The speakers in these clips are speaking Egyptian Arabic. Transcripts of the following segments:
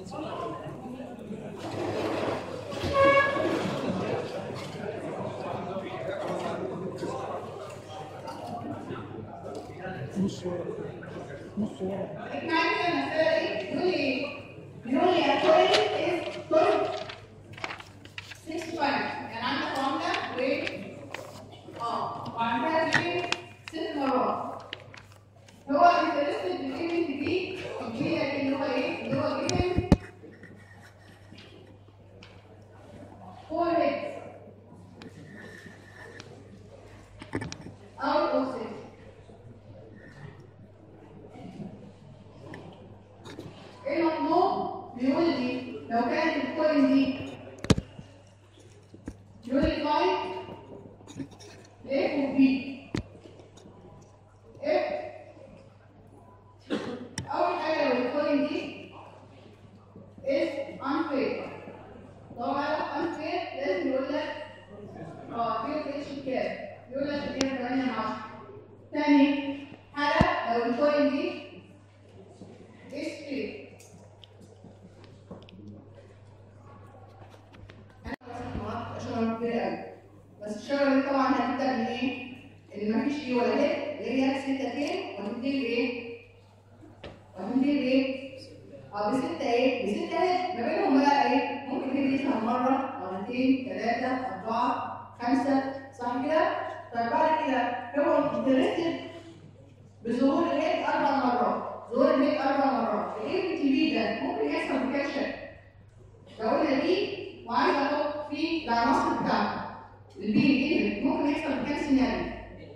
نص ورقة نص ورقة اجمعي كده المسألة دي بيقول ايه؟ بيقول لي a coin is told 6 times يعني عندك عملة و اه وعندها جيم ست مرات هو انترستد بالايفنت دي الجيم اللي هو ايه؟ اللي هو جيم 4 هيدز out of 6 ايه المطلوب؟ بيقول لي لو كانت الكوين دي بيقول لي فايت اف وبي اف اول حاجه لو الكوين دي is unfair طبعا unfair لازم يقول لك اه بيقول اتش كام يقول لك ان هي 8 من 10 تاني حاجه لو الكوين دي is fair شجرة كبيرة قوي بس الشجرة دي طبعا هتبدأ من ايه؟ ان مفيش ايه ولا هيك اللي هي ستتين وهتنتهي بايه؟ وهتنتهي بايه؟ اه بستة ايه؟ بستة هيك ما بينهم بقى ايه؟ ممكن هي يظهر مرة مرتين ثلاثة أربعة خمسة صح كده؟ طيب بعد كده هو انترستد بظهور الهيك أربع مرات ظهور الهيك أربع مرات الايه تي في ده ممكن يحصل بكام شكل لو قلنا دي وعايز احط فيه العناصر بتاعته البي ايه ممكن يحصل بكام سيناريو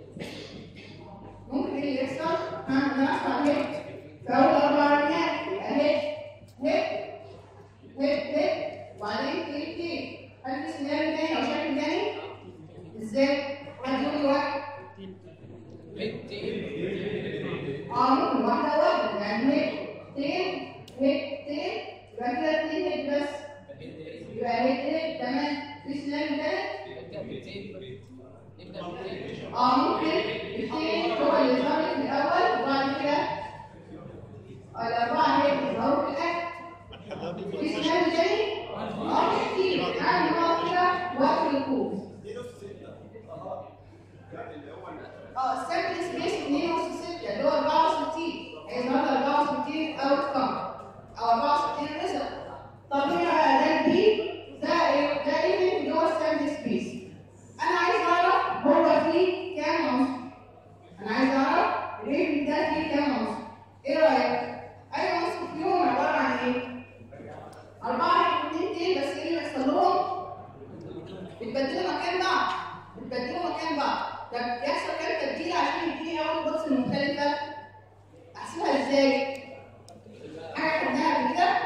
ممكن ايه اللي يحصل ها انا اسمع هيك في اول اربع رنات يبقى هيك هيك هيك هيك وبعدين تيجي تيجي هل في سيناريو تاني او شكل تاني ازاي حد يقول لي واحد اه ممكن واحده واحده يعني هيك تين هيك تين يبقى كده اتنين هيك بس يبقى هيك هيك تمام في سيناريو تاني اه ممكن الاثنين هو اللي يظهر لك في الاول وبعد كده آه، الاربعه هيك يظهروا في الاخر في سيناريو تاني اه في كتير يعني هو كده وقت الكوز اه السامبل سبيس 2 ونص 6 اللي هو 64 هيظهر لك 64 اوت كام او 64 ريزلت طب هنا بقى ده البي ده ايه ده ايفنت اللي هو السامبل سبيس انا عايز اعرف هو فيه كام عنصر انا عايز اعرف الايفنت ده فيه كام عنصر ايه رايك اي عنصر فيهم عباره عن ايه اربعه اثنين تاني بس ايه اللي بيحصل لهم بتبدلوا مكان بعض بتبدلوا مكان بعض طب يحصل كام تبديل عشان يديني اول بوكس المختلفه احسبها ازاي حاجه خدناها قبل كده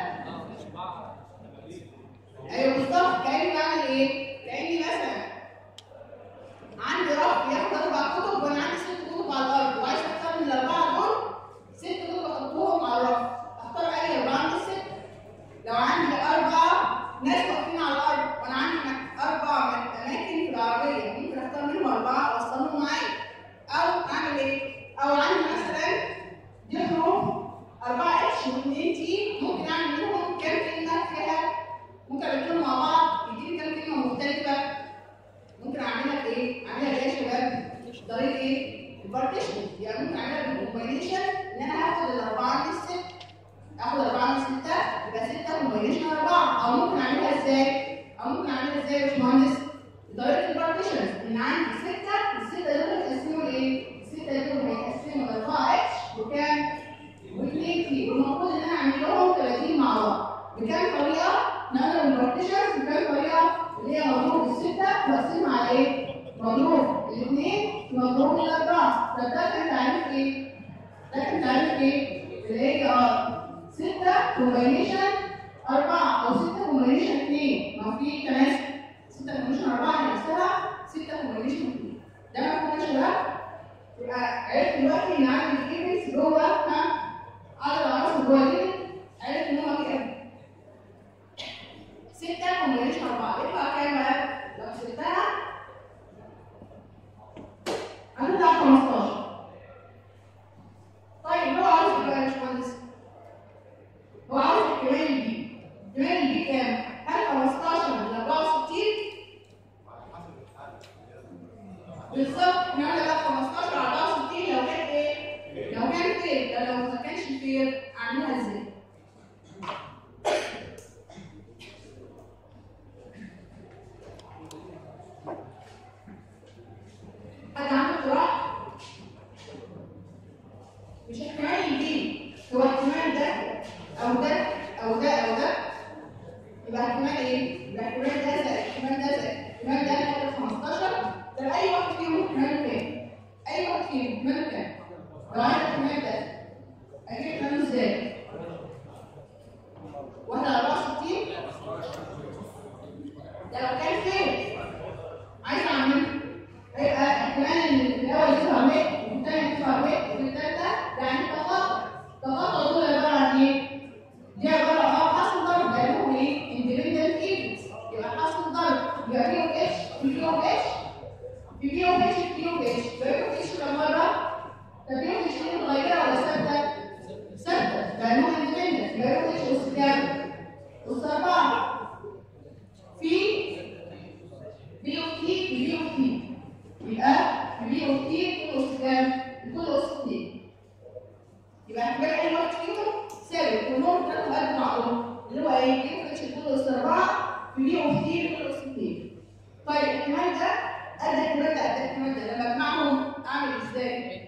ايوه بالظبط كاني بعمل ايه كاني مثلا عندي رف ياخد اربع كتب وانا عندي ست كتب على الارض وعايز اختار من الاربعه دول ست كتب احطهم على الرف اختار اي اربعه من الست لو عندي اربعه ناس واقفين على الارض وانا عندي مك- اربع مك- اماكن في العربيه ممكن اختار منهم اربعه اوصلهم معايا او اعمل ايه؟ او عندي مثلا دي حروف اربعه اتش واثنين تي ممكن اعمل منهم كام كلمه فيها ممكن اكتبهم مع بعض يديني كام كلمه مختلفه ممكن اعملها بايه؟ اعملها بايه يا شباب؟ طريقه ايه؟ البارتيشن يعني ممكن اعملها بالكومباينيشن ان انا هاخد الاربعه من الست اخد اربعه من سته يبقى سته كومباينيشن اربعه او ممكن اعملها ازاي؟ او ممكن اعملها ازاي يا باشمهندس؟ بطريقه البارتيشن ان عندي سته السته دول هيتقسموا لايه؟ السته دول هيتقسموا لاربعه اتش وكام؟ واثنين تي والمفروض ان انا اعمل لهم 30 مع بعض بكام طريقه؟ نقدر البارتيشنز بكام طريقه؟ اللي هي مضروب السته واقسمها على ايه؟ مضروب الاثنين في مضروب الاربعه طب ده كان تعريف ايه؟ ده كان تعريف ايه؟ اللي هي اه سته كومباينيشن اربعه او سته كومباينيشن اثنين ما في تناسب سته كومباينيشن اربعه هي نفسها سته كومباينيشن اثنين ده مفهوم يا شباب؟ يبقى عرفت دلوقتي ان عندي الايفنتس جوه ها عدد العناصر جوه الايفنت عرفت ان هو كام؟ ستة كومبينيشن أربعة يطلع كام بقى؟ لو شلتها هتطلع 15 طيب هو عاوز ايه بقى يا باشمهندس؟ هو عاوز كمان دي مش احتمال يجيب هو احتمال ده او ده او ده او ده يبقى احتمال ايه؟ يبقى احتمال ده زائد احتمال ده زائد احتمال ده هيبقى 15 طب اي واحد فيهم احتماله كام؟ اي واحد فيهم احتماله كام؟ لو عايز احتمال ده اجيب احتماله ازاي؟ واحد على 64 ده لو كان فين؟ عايز اعمله هيبقى احتمال ان الاول يظهر ويك والثاني يظهر ويك والثالثه يعني تقاطع تقاطع دول عباره عن ايه؟ دي عباره عن حصل ضرب لانهم ايه؟ اندبندنت ايفنتس يبقى حصل ضرب يبقى بي اوف اتش في بي اوف اتش في بي اوف اتش في بي اوف اتش بي اوف اتش كم مره؟ طب بي اوف اتش دي متغيره ولا ثابته؟ ثابته لانهم اندبندنت بي اوف اتش اس كام؟ اس 4 في بي اوف تي في بي اوف تي يبقى في بي اوف تي كل اس كام؟ كل اس 2 يبقى احتمال اي واحد فيهم ثابت كلهم كانوا قد بعضهم اللي هو ايه؟ بي اوف اتش كل اس 4 في بي اوف تي كل اس 2 طيب الاحتمال ده قد الاحتمال ده قد الاحتمال ده لما اجمعهم اعمل ازاي؟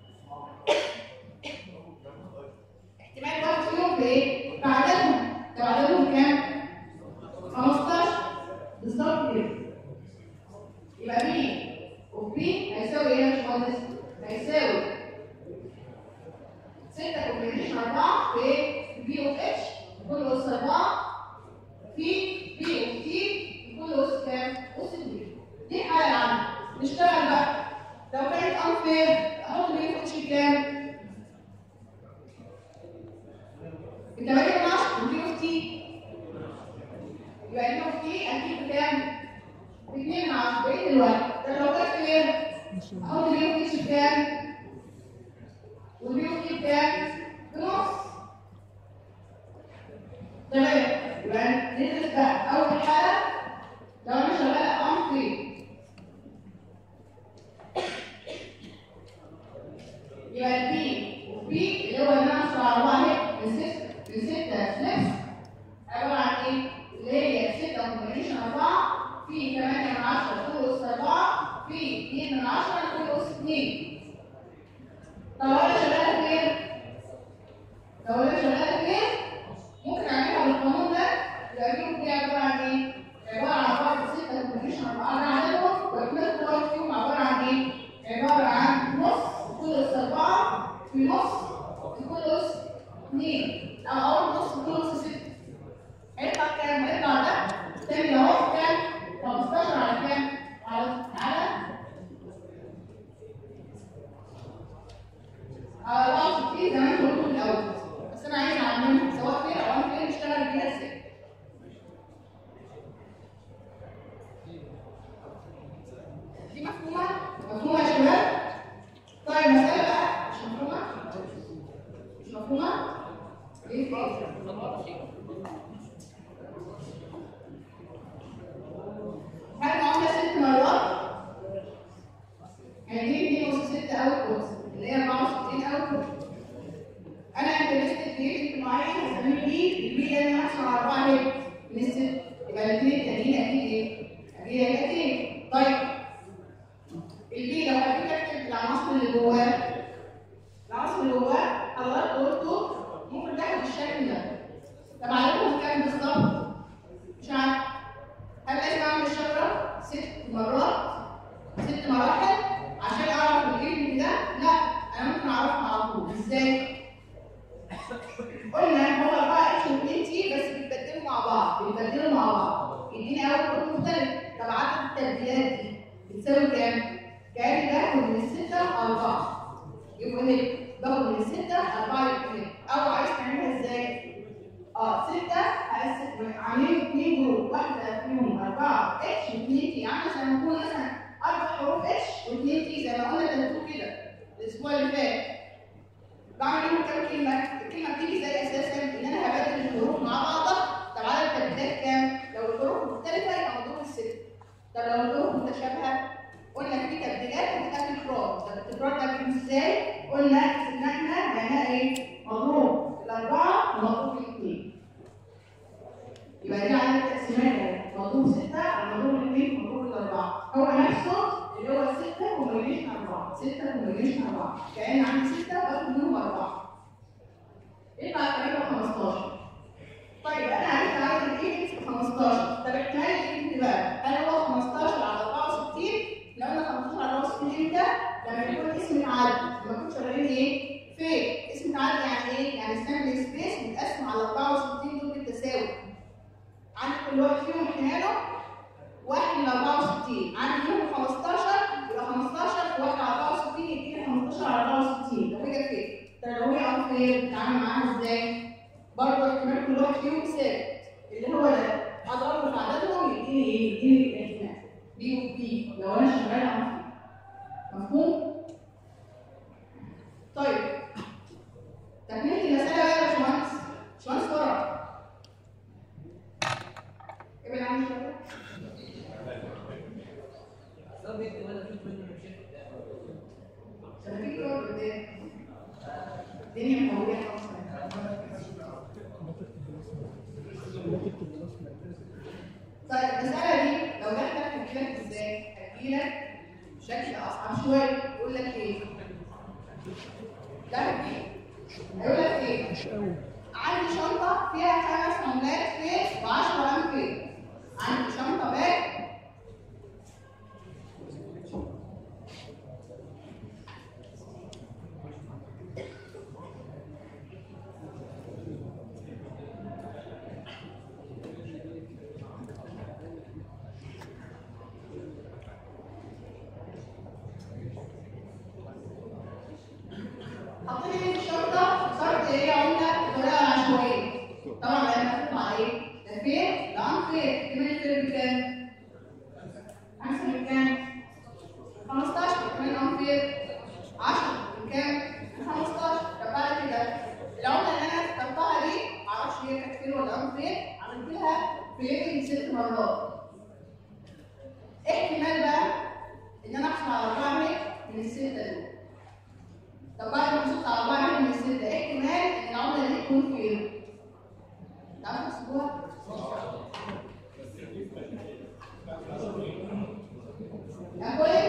احتمال واحد فيهم بايه؟ بعددهم طب عددهم كام؟ 15 بالظبط كده يبقى بي وبي هيساوي ايه يا باشمهندس؟ هيساوي 6 كومبينيشن 4 في ايه؟ بي اوف اتش كل اس 4 في بي اوف تي كل اس كام؟ اس 2 دي الحاله اللي عندي نشتغل بقى لو كانت انفير احط بي اوف اتش كام؟ ب 8 من 10 وبي اوف تي يبقى البي اوف تي اكيد بكام؟ ب 2 من 10 بقيت الوقت طب لو كانت فين؟ احط البي اوف اتش بكام؟ والبي اوف تي بكام؟ بنص تمام يبقى ندرس بقى اول حاله لو انا شغاله ام في يبقى البي وبي اللي هو ان انا اشتغل على واحد من ست من ستة فليكس عبارة عن ايه؟ اللي هي ستة كومبينيشن أربعة في 8 من 10 كل أس 4 في 2 من 10 كل أس 2 طب أنا شغالة فين؟ لو أنا شغالة فين؟ ممكن أعملها بالقانون ده يبقى اليوم دي عبارة عن إيه؟ عبارة عن واحد ستة كومبينيشن أربعة ده عددهم وإكمال كل واحد فيهم عبارة عن إيه؟ عبارة عن نص كل أس 4 في نص في كل أس 2 أو أول نص في كل أس 6 هيطلع كام؟ هيطلع ده تاني اهو كام؟ 15 على كام؟ على على على 64 زي ما انتوا قلتوا في الاول بس انا عايز اعلمكم سواء فين او انا فين نشتغل بيها ازاي دي مفهومه؟ مفهومه يا شباب؟ طيب مسألة بقى مش مفهومة؟ مش مفهومة؟ ليه كده؟ هل معاملة ست مرات؟ يعني دي 2 أس 6 أوتبوت اللي هي 64 أوتبوت أنا انترستد في ريت معين هسميه بي البي ده أنا هحصل على 4 هيك من الست يبقى الاثنين التانيين أكيد إيه؟ أكيد هيبقى اثنين طيب البي لو حبيت أكتب العناصر اللي جواه العناصر اللي جواه حضرتك قلته ممكن تاخد الشكل ده طب عددهم كام بالظبط؟ مش عارف هل لازم اعمل الشجره ست مرات ست مراحل عشان اعرف الجلد ده؟ لا انا ممكن اعرفها على طول ازاي؟ قلنا هو 4 اتش و 2 تي بس بيتبدلوا مع بعض بيتبدلوا مع بعض يديني اول كود مختلف طب عدد التبديلات دي بتساوي كام؟ كأني باخد من الستة أربعة يبقى هيك باخد من الستة أربعة يبقى هيك أو عايز تعملها ازاي؟ اه ستة هقسم عاملين اثنين جروب واحدة فيهم أربعة اتش واثنين تي عاملة زي ما يكون مثلا أربع حروف اتش واثنين تي زي ما قلنا تنتو كده الأسبوع اللي فات بعمل لهم كام كلمة؟ الكلمة بتيجي زي أساسا إن أنا هبدل الحروف مع بعضها طب عدد التبديلات كام؟ لو الحروف مختلفة يبقى مضروب الست طب لو الحروف متشابهة قلنا في تبديلات هتبقى تكرار طب التكرار ده بيجي ازاي؟ قلنا ان احنا معناها ايه؟ مضروب الأربعة ومضروب الاثنين يبقى دي عدد التقسيمات مضروب ستة على مضروب الاثنين مضروب الأربعة هو نفسه اللي هو ستة كومبينيشن أربعة ستة كومبينيشن أربعة كأن عندي ستة باخد منهم أربعة فين بتتعامل معاها ازاي برضه احتمال كل واحد فيهم ثابت اللي هو ده اضرب في عددهم يديني ايه يديني الاحتمال بي وبي لو انا شغال عن مفهوم طيب تكمله المساله بقى يا باشمهندس باشمهندس فرع ابعد عني شويه شبكيك تقعد قدام الدنيا مقويه خالص طيب المسألة دي لو جات لك هتجيلك ازاي؟ هتجيلك بشكل أصعب شوية يقول لك إيه؟ ده هتجيلك هيقول لك إيه؟ مش قوي عندي شنطة فيها خمس عملات فيه و10 قلم فيه عندي شنطة باك حطيت لي في الشنطة اخترت ايه عملة بطريقة عشوائية طبعا لما تطلع ايه؟ ده فين؟ ده عن فين؟ كمان الفير بكام؟ أحسن من كام؟ 15 كمان عن فين؟ 10 من كام؟ من 15 طب بعد كده العملة اللي أنا اخترتها دي معرفش هي كانت فين ولا عن فين عملت لها فليبنج ست مرات احتمال بقى إن أنا أحصل على أربعة من الستة دول طب بعد ما وصلت على أربعة من الستة احتمال إن العملة دي تكون فين؟ تعرفوا تحسبوها؟ أقول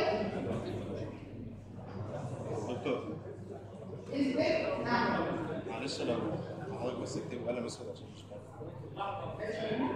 دكتور اثبت نعم معلش لو حضرتك بس اكتب قلم اسود عشان مش فاهم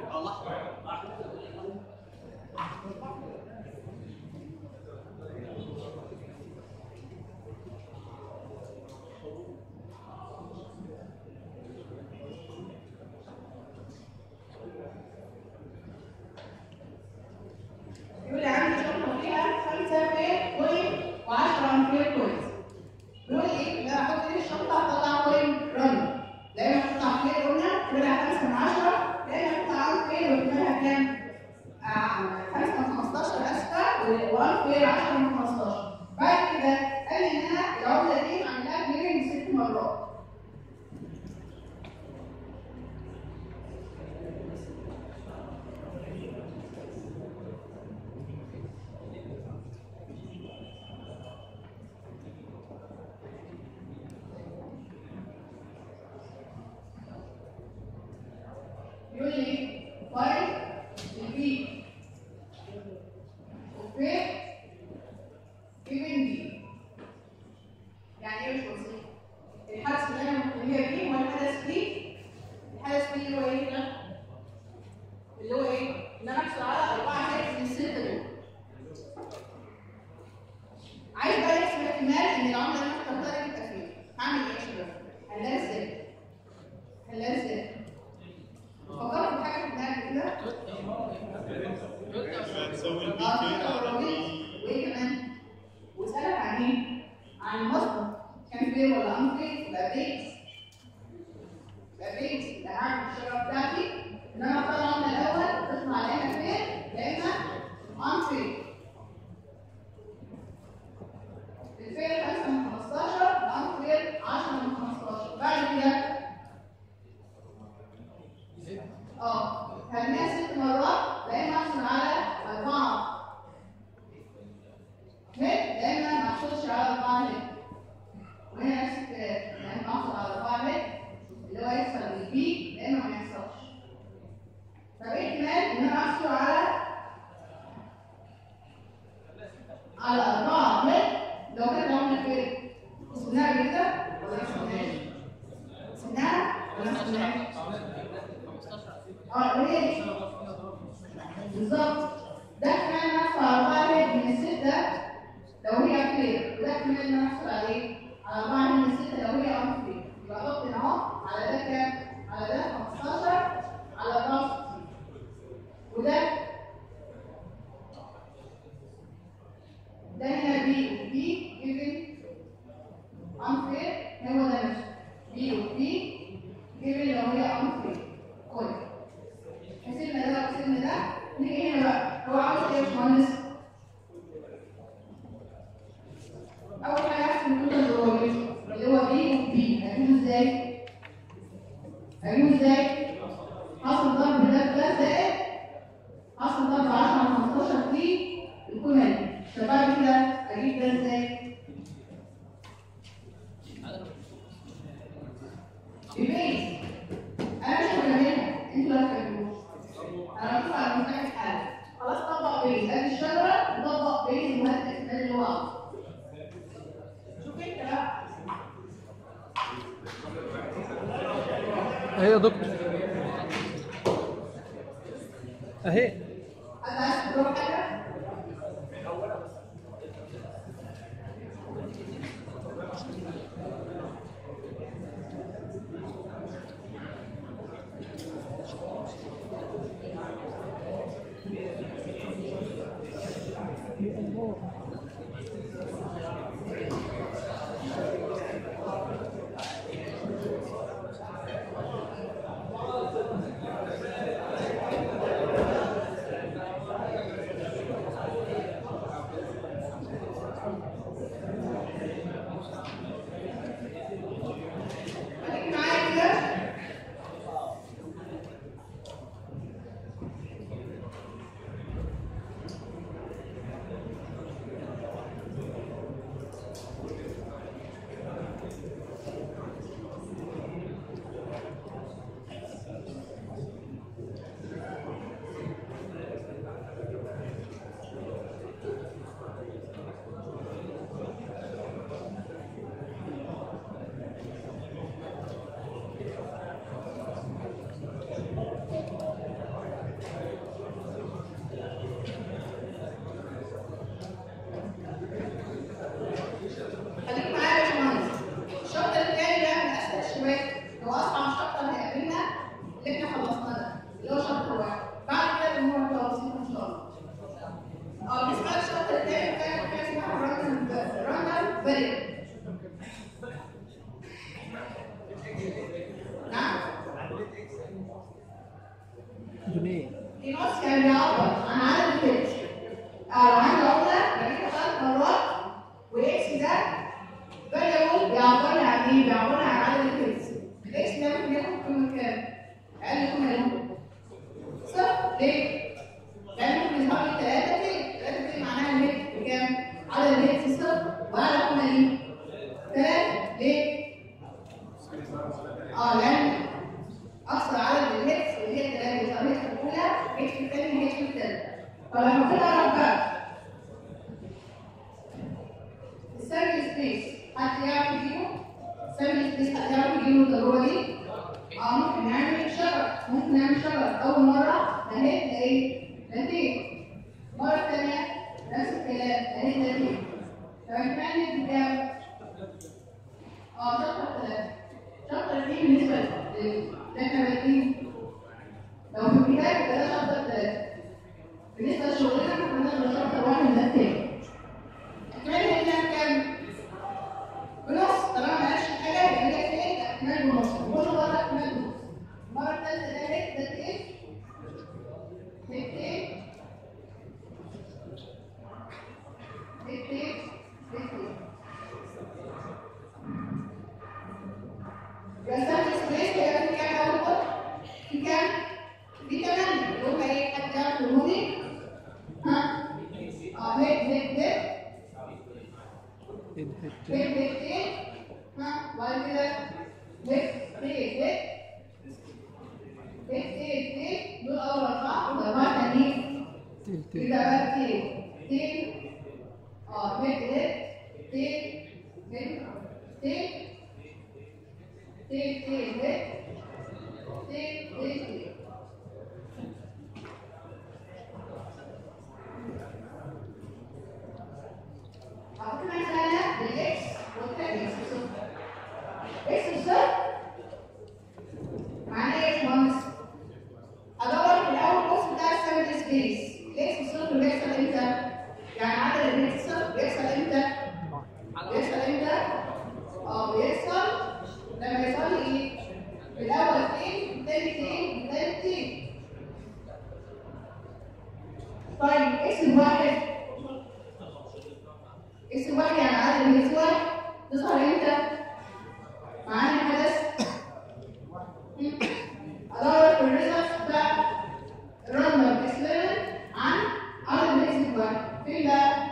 يقول لي عندي شنطة فيها خمسة فيه كوين و10 أمبير كوينز يقول لي إيه؟ لا أحط إيه الشنطة أطلع كوين رن لا إما أحط عملية قلنا كده خمسة من عشرة لا إما أحط عمل فين وكده كام؟ آه، خمسة من 15 أسفة وأن فين 10 من 15 بعد كده قال لي إن أنا العملة دي عاملاها كليرنج ست مرات يقول لي فايل البي اوكي جيفن بي يعني ايه مش بسيط الحدث اللي انا مهتميه بيه هو الحدث بي الحدث بي اللي هو ايه ده؟ اللي هو ايه؟ ان انا احصل على اربعه هيك من السته دول عايز بقى يحسب احتمال ان العمله اللي انا اخترتها دي تبقى فين؟ هعمل ايه يا شباب؟ هنلاقي ازاي؟ هنلاقي ازاي؟ فكرت في حاجه في دماغك كده تسوي البي اه فين في على توريد البي وايه كمان واسالك عن ايه عن المصدر كان فين ولا ان فين يبقى بيت يبقى بيت يبقى هعمل الشجره بتاعتي ان انا اختار العمله الاول تطلع يا اما فين يا اما ان فين الفين 5 من 15 الان فين 10 من 15 بعد كده اه هرميها ست مرات لا اما احصل على اربعه هيد لا اما ما احصلش على اربعه هيد وهنا نفس الكلام لا اما احصل على اربعه هيد اللي هو يحصل للبي لا اما ما يحصلش طب ايه احتمال ان انا احصل على على اربعه هيد لو كانت عملت فين؟ سمناها كده ولا ما سمناهاش؟ سمناها ولا ما سمناهاش؟ اه هي دي بالظبط ده كمان نحصل على أربعة من الستة لو هي كلير وده كمان نحصل عليه على أربعة من الستة لو هي أم كلير يبقى أحط هنا أهو على ده كام؟ على ده 15 على 64 وده ده هنا بي وبي جيفن أم كلير هو ده نفسه بي اهي يا دكتور اهي حد عايز تقول حاجه؟ يا الله خليك معايا كده خليك معايا يا باشمهندس الشابتر التاني ده من اسهل شويه هو اصعب شابتر هيقابلنا اللي احنا خلصناه ده اللي هو شابتر واحد بعد كده الامور هتبقى بسيطه ان شاء الله اه بالنسبه للشابتر التاني كان حاجه اسمها راندم راندم فاريبل نعم جنيه في نص كان بيعبر عن عدد الفيتش اه لو عندي عمله بجيبها ثلاث مرات واكس ده فاريبل بيعبر لي عن ايه؟ بيعبر لي عن عدد الفيتش الاكس ده ممكن ياخد قيمه كام؟ اقل قيمه له صفر ليه؟ لان ممكن يظهر لي 3 كي 3 كي معناها الهيت بكام؟ عدد الهيتس صفر واعلى قيمه ليه؟ 3 ليه؟ اه لان اقصى عدد الهيتس اللي هي الثلاثه يبقى الهيتس الاولى هيتس الثاني هيتس الثالث فلما كده اعرف بقى السيرفيس سبيس حد يعرف يجيبه؟ السيرفيس سبيس حد يعرف يجيبه التجربه دي؟ اه ممكن نعمل شجر ممكن نعمل شجر اول مره لقيت ايه؟ نتيجه المره الثانيه نفس الكلام لقيت نتيجه فكمان ندي كام؟ اه شطر ثلاثه شطر اثنين بالنسبه لل- اللي احنا بادئين لو في البدايه يبقى ده شطر ثلاثه بالنسبه لشغلنا احنا كنا بناخد شطر واحد ده التاني كمان هنا كام؟ بنص طالما ما قالش حاجه يبقى هي ايه؟ احتمال بنص كل مره احتمال بنص المره الثالثه ده هيك ده ايه؟ هيك ايه؟ هيك ايه؟ هيك ايه؟ رسمت سبيس هي في كام اول خط؟ في كام؟ في 8 اللي هم ايه؟ حد يعرف يقولوا لي؟ ها؟ اه هيك هيك هيك هيد هيد هيك هيك هيك ها؟ وبعد كده هيك هيك هيك هيك هيك هيك دول اول اربعه والاربعه تانيين تل تل يبقى بقى تيل تيل اه هيك هيك تيل هيك تيل تيل تيل هيك تيل تيل تيل أعطينا مثلا بالإكس والتاني إكس صفر إكس صفر معناه إيه يا باشمهندس؟ ادور في الاول القوس بتاع السيرفيس سبيس الاكس صفر بيحصل امتى؟ يعني عدد الاكس صفر بيحصل امتى؟ بيحصل امتى؟ اه بيحصل لما يحصل لي ايه؟ في الاول اثنين الثاني اثنين الثالث اثنين طيب اكس الواحد اكس الواحد يعني عدد الاكس واحد تظهر امتى؟ معانا حدث ادور في الريزلت بتاع الراندوم اكسبيرمنت عن عدد الاكس واحد فين بقى؟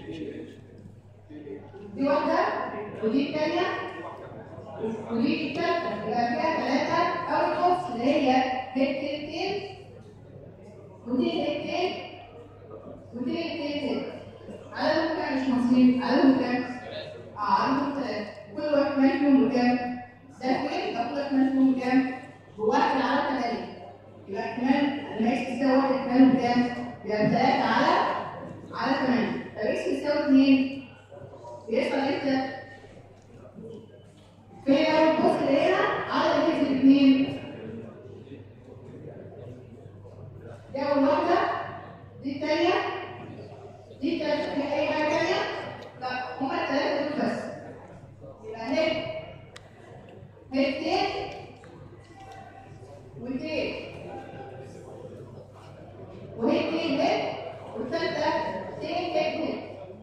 دي واحدة ودي الثانية ودي الثالثة يبقى فيها ثلاثة اوتبوتس اللي هي هيكتين ودي هيكتين ودي هيكتين عددهم كام مش مصريين عددهم كام؟ اه عددهم ثلاثة كل واحد منهم بكام؟ ده كويس يبقى كل واحد منهم كام؟ بواحد على 8 يبقى احتمال لما اكس تساوي واحد احتمال بكام؟ يبقى 3 على على 8 طب اكس تساوي 2 بيحصل امتى؟ في لو الجزء اللي هنا عدد الجزء الاثنين دي اول واحده دي الثانيه دي الثالثه في اي حاجه ثانيه؟ لا هما الثلاثه دول بس يبقى هيك هيكتين وهيك وهيكتين هيك والثالثه تين هيك هيك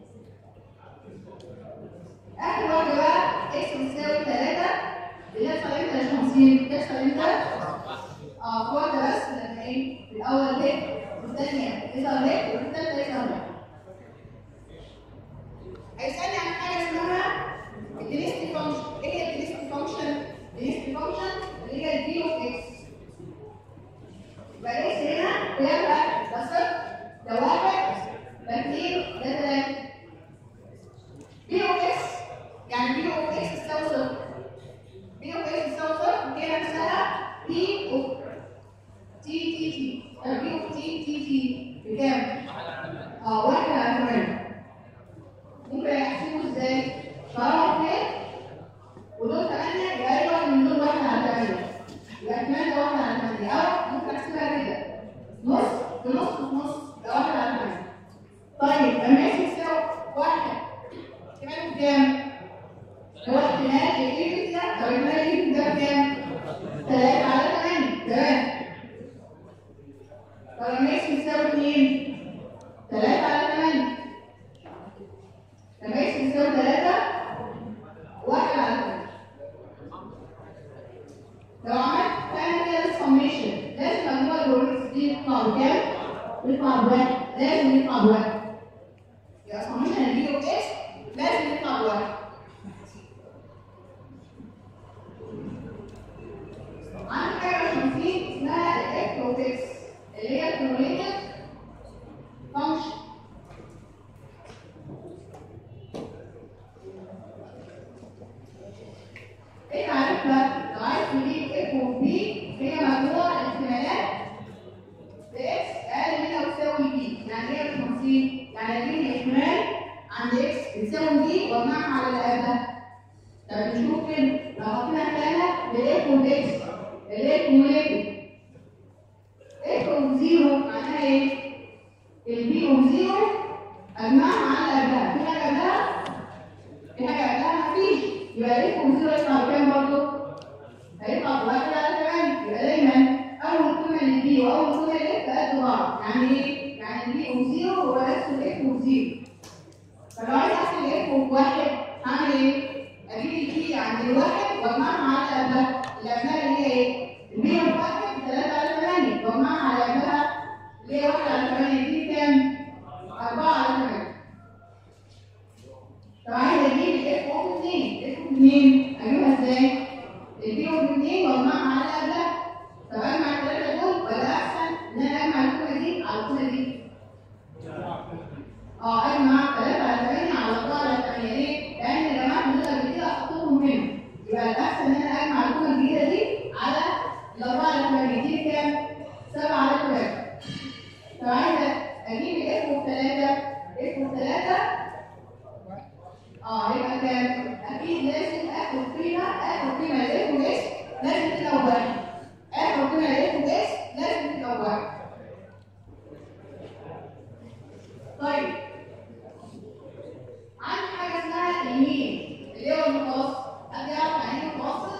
اخر واحده بقى اكس بتساوي 3 اللي هي طريقه الشمسين تحصل امتى؟ اه في واحده بس لما ايه؟ في الاول هيك والثانيه يظهر هيك والثالثه يظهر هيك هيسالني عن حاجه اسمها الدينستي فانكشن ايه هي الدينستي فانكشن؟ الدينستي فانكشن اللي هي الدي اوف اكس يبقى اكس هنا بيبقى ده صفر ده واحد ده اثنين ده ثلاثه بي او اكس يعني بي او اكس تساوي صفر بي او اكس تساوي صفر كده نفسها بي او تي تي تي طب بي او تي تي تي بكام؟ اه واحد على ثمانية ممكن احسبه ازاي؟ طالما اثنين ودول ثمانية يبقى اي واحد من دول واحد على ثمانية يبقى كمان ده واحد على ثمانية او ممكن احسبها كده نص بنص بنص يبقى واحد على ثمانية طيب لما اكس يساوي واحد كمان بكام؟ هو احتمال يجيب ده او احتمال يجيب ده بكام؟ 3 على 8 تمام طب لما اكس يساوي 2 3 على 8 لما اكس يساوي 3 1 على 8 لو عملت تعمل كده السميشن لازم مجموع البروتكس دي يطلع بكام؟ يطلع بواحد لازم يطلع بواحد يبقى سميشن البي اوف اكس لازم يطلع بواحد عندي حاجه شمسين اسمها الاف اوف اكس اللي هي الكوميوليتيف فانكشن ايه تعريفها؟ لو عايز تجيب اف اوف بي هي مجموع الاحتمالات باكس اقل من او تساوي بي يعني ايه يا شمسين؟ يعني اجيب الاحتمال عند اكس بتساوي بي واجمعها على اللي قبلها طب نشوف كده لو حطينا مكانها بالاف اوف اكس اللي هي كوميوليتيف اف اوف زيرو معناها ايه؟ البي اوف زيرو اجمعها على اللي قبلها في حاجه قبلها؟ في حاجه قبلها مفيش يبقى الاف اوف زيرو يطلع بكام برضه؟ هيطلع بواحد على ثمانية يبقى دايما اول قيمه للبي واول قيمه للاف قد بعض يعني ايه؟ يعني البي اوف زيرو هو نفس الاف اوف زيرو فلو عايز احسب الاف اوف واحد هعمل ايه؟ اجيب البي عند الواحد واجمعها على قبلها اللي قبلها اللي هي ايه؟ البي اوف واحد 3 على 8 واجمعها على قبلها اللي هي 1 على 8 دي كام؟ 4 على 8 طب عايز اجيب الاف اوف 2 اف اوف 2 اجيبها ازاي؟ البي اوف 2 واجمعها على قبلها طب اجمع الثلاثه دول ولا احسن ان انا اجمع القيمه دي على القيمه دي؟ اه اجمع 3 على 8 على 4 على 8 ليه؟ لان يا جماعه النقطه اللي كده احطهم هنا يبقى الاحسن ان انا اجمع القيمه الجديده دي على ال 4 على 8 دي كام؟ 7 على 3 طب عايزه اجيب الاف اوف 3 اف اوف 3 اه يبقى كام؟ اكيد لازم اخد قيمه اخد قيمه للاف اوف اس لازم تبقى واحد اخد قيمه للاف اوف اس لازم تبقى واحد طيب عندي حاجه اسمها المين اللي هو المتوسط حد يعرف يعني ايه متوسط؟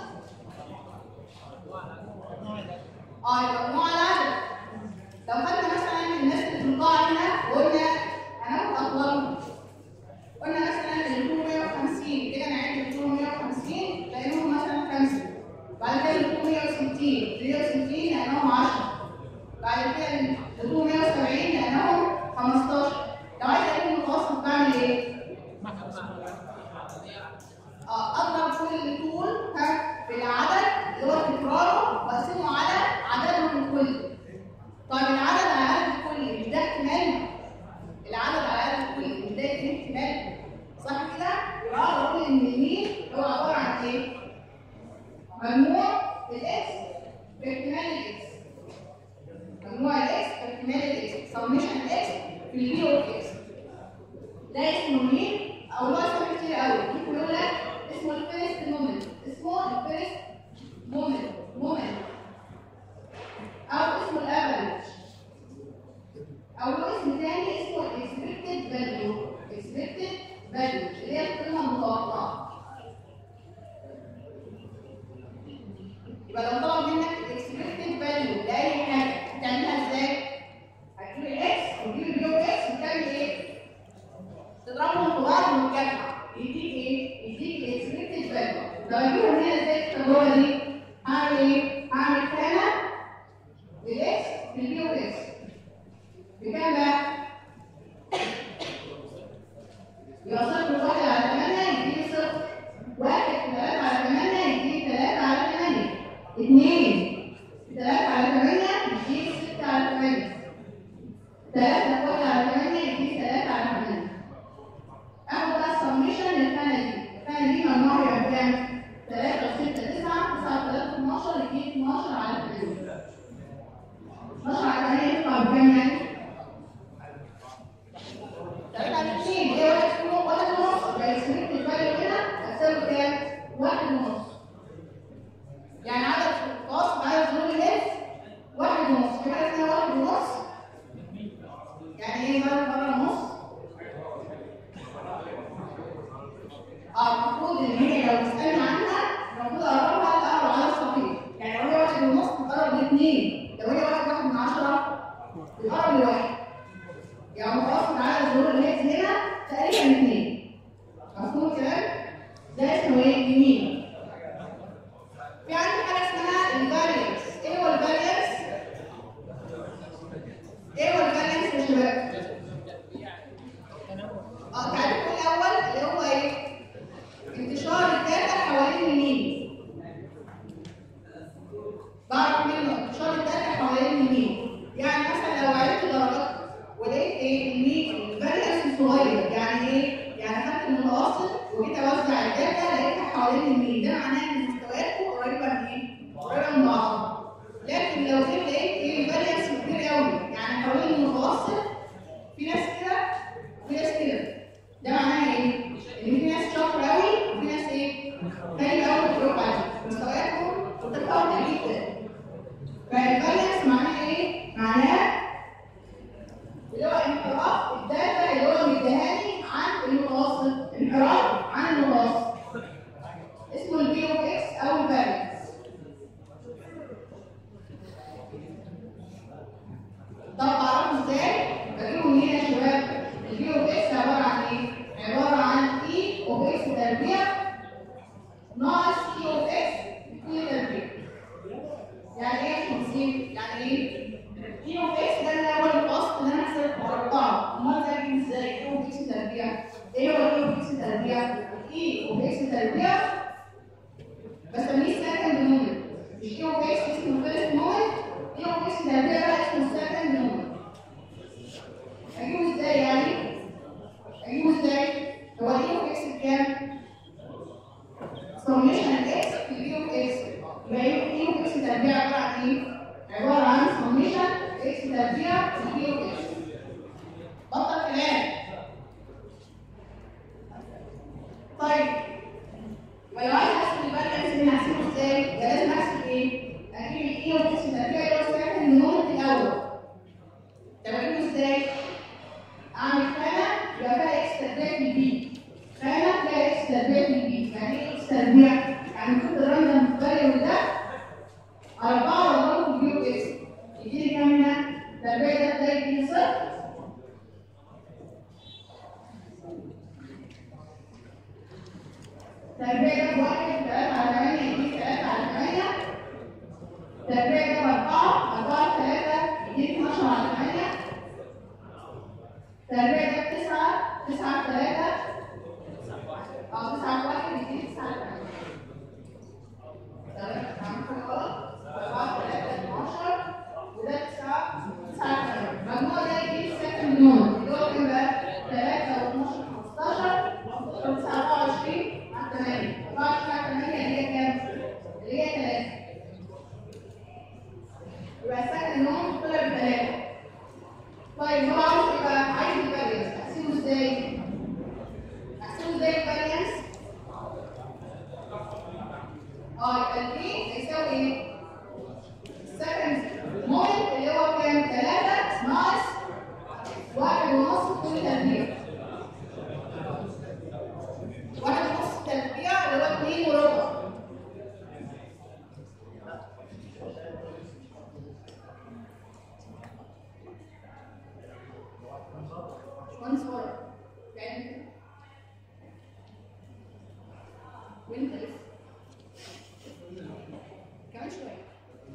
اه يبقى مجموع العدد لو خدنا مثلا الناس اللي في القاعه هنا وقلنا هناخد اطوالهم قلنا مثلا ال 250 كده نعد ال 250 لقيناهم مثلا 5 بعد كده ال 260 360 لقيناهم 10 بعد كده ال 270 لقيناهم 15 لو عايز اجيب المتوسط بعمل ايه؟ اه اضرب كل طول ها بالعدد اللي هو تكراره واقسمه على عددهم الكلي طيب العدد على العدد الكلي مش ده احتمال العدد على العدد الكلي مش ده اتنين احتمال صح كده؟ يبقى اقدر اقول ان المين هو عباره عن ايه؟ مجموع الاكس في يبقى لو طلب منك الاكسبكتد فاليو لاي حاجه هتعملها ازاي؟ هتجيب الاكس وتجيب البي اوف اكس وتعمل ايه؟ تضربهم في بعض وتجمع يديك ايه؟ يديك الاكسبكتد فاليو لو اجيبهم هنا ازاي في التجربه دي؟ هعمل ايه؟ هعمل خانه للاكس بالبي اوف اكس بكام بقى؟ يبقى صفر واحد على ثمانية يديني صفر واحد في ثلاثة على ثمانية يديني ثلاثة على ثمانية اثنين في ثلاثة على ثمانية يديني ستة على ثمانية ثلاثة في واحد على ثمانية يديني ثلاثة على ثمانية اخد بقى السميشن للخانة دي الخانة دي مجموعها يبقى كام؟ ثلاثة وستة تسعة تسعة وثلاثة 12 يديني 12 على ثمانية 12 على ثمانية يطلع بكام يعني؟ تلاتة على اتنين هي واحد كيلو واحد ونص يبقى السميك الفاليو هنا هتساوي كام؟ واحد ونص يعني عدد الخاص بعدد ظهور الليل واحد ونص في حاجة اسمها واحد ونص يعني ايه مرة مرة ونص؟ اه المفروض ان هي لو بتسألني عنها المفروض اقربها لاقرب على الصحيح يعني لو هي واحد ونص تقرب لاثنين لو هي واحد واحد من عشرة تقرب لواحد يعني متوسط عدد ظهور الهيدز هنا تقريبا اثنين مفهوم الكلام؟ ده اسمه ايه؟ يمين في عندي حاجه اسمها الفاريانس ايه هو الفاريانس؟ ايه هو الفاريانس يا شباب؟ اه تعرفوا الاول اللي هو ايه؟ انتشار الداتا حوالين المين بعرف منه انتشار الداتا حوالين المين يعني مثلا لو عرفت درجات ولقيت ايه المين الفاريانس صغير يعني ايه؟ يعني خدت المتوسط وجيت اوزع الداتا لقيتها حوالين المين ده معناه ان مستوياتكم قريبه من ايه؟ قريبه من بعض لكن لو جيت لقيت ايه الفاريانس كتير قوي يعني حوالين المتوسط في ناس كده وفي ناس كده ده معناه ايه؟ ان في ناس شاطره قوي وفي ناس ايه؟ خايفه قوي بتروح عليه مستوياتهم متفاوته جدا فالفاريانس معناه ايه؟ معناه اللي هو انحراف الداتا اللي هو مديهاني عن المتوسط انحراف عن المتوسط اسمه البي او اكس او الفاريانس طب تعرفوا ازاي؟ بجيبه منين يا شباب؟ البي او اكس عباره عن ايه؟ عباره عن اي او اكس تربيع ناقص اي او اكس اي تربيع يعني ايه يا شمسين؟ يعني ايه؟ اي او اكس ده اللي هو المتوسط اللي انا حسبت مربعه امال ده اجيب ازاي؟ ايه او اكس تربيع؟ ايه هو الاي او اكس تربيع؟ اي او اكس تربيع بسميه سكند مومنت مش اي او اكس اسمه فيرست مومنت اي او اكس تربيع بقى اسمه سكند مومنت اجيبه ازاي يعني؟ اجيبه ازاي؟ هو الاي او اكس بكام؟ سميشن الاكس في الاي او اكس يبقى ايه او اكس تربيع عباره عن ايه؟ عباره عن سميشن اكس تربيع في الاي او اكس بطل كلام طيب ولو عايز احسب البالانس اللي هحسبه ازاي؟ ده لازم احسب ايه؟ اجيب الاي او اكس تربيع اللي هو ساكن النوت الاول طب اجيبه ازاي؟ اعمل خانه يبقى فيها اكس تربيع في البي خانه فيها اكس تربيع في البي يعني ايه اكس تربيع؟ يعني كنت الراندوم فاليو ده أربعة وأضربه في بيو اكس يديني كام هنا؟ تربيع ده ده يديني صفر تربيع ده بواحد تلاتة على تمانية يديني تلاتة على تمانية تربيع ده بأربعة أربعة في تلاتة يديني اتناشر على تمانية تربيع ده بتسعة تسعة في تلاتة أو تسعة في واحد يديني تسعة على تمانية تمام عم كده غلط أربعة في تلاتة اتناشر وده تسعة تسعة في تمانية مجموع ده يديني سكند نون اللي هو كام بقى؟ تلاتة واتناشر خمستاشر وتسعة أربعة وعشرين على تمانية أربعة وعشرين على تمانية اللي هي كام؟ اللي هي تلاتة يبقى السكند نون طلع بتلاتة طيب هو عاوز ايه بقى؟ عايز الفاريانس احسبه ازاي؟ احسبه ازاي الفاريانس؟ اه يبقى البي هيساوي ايه؟ السكند مومنت اللي هو كام؟ 3 ناقص واحد ونص كل تربيع واحد ونص تربيع اللي هو 2 وربع كمان شويه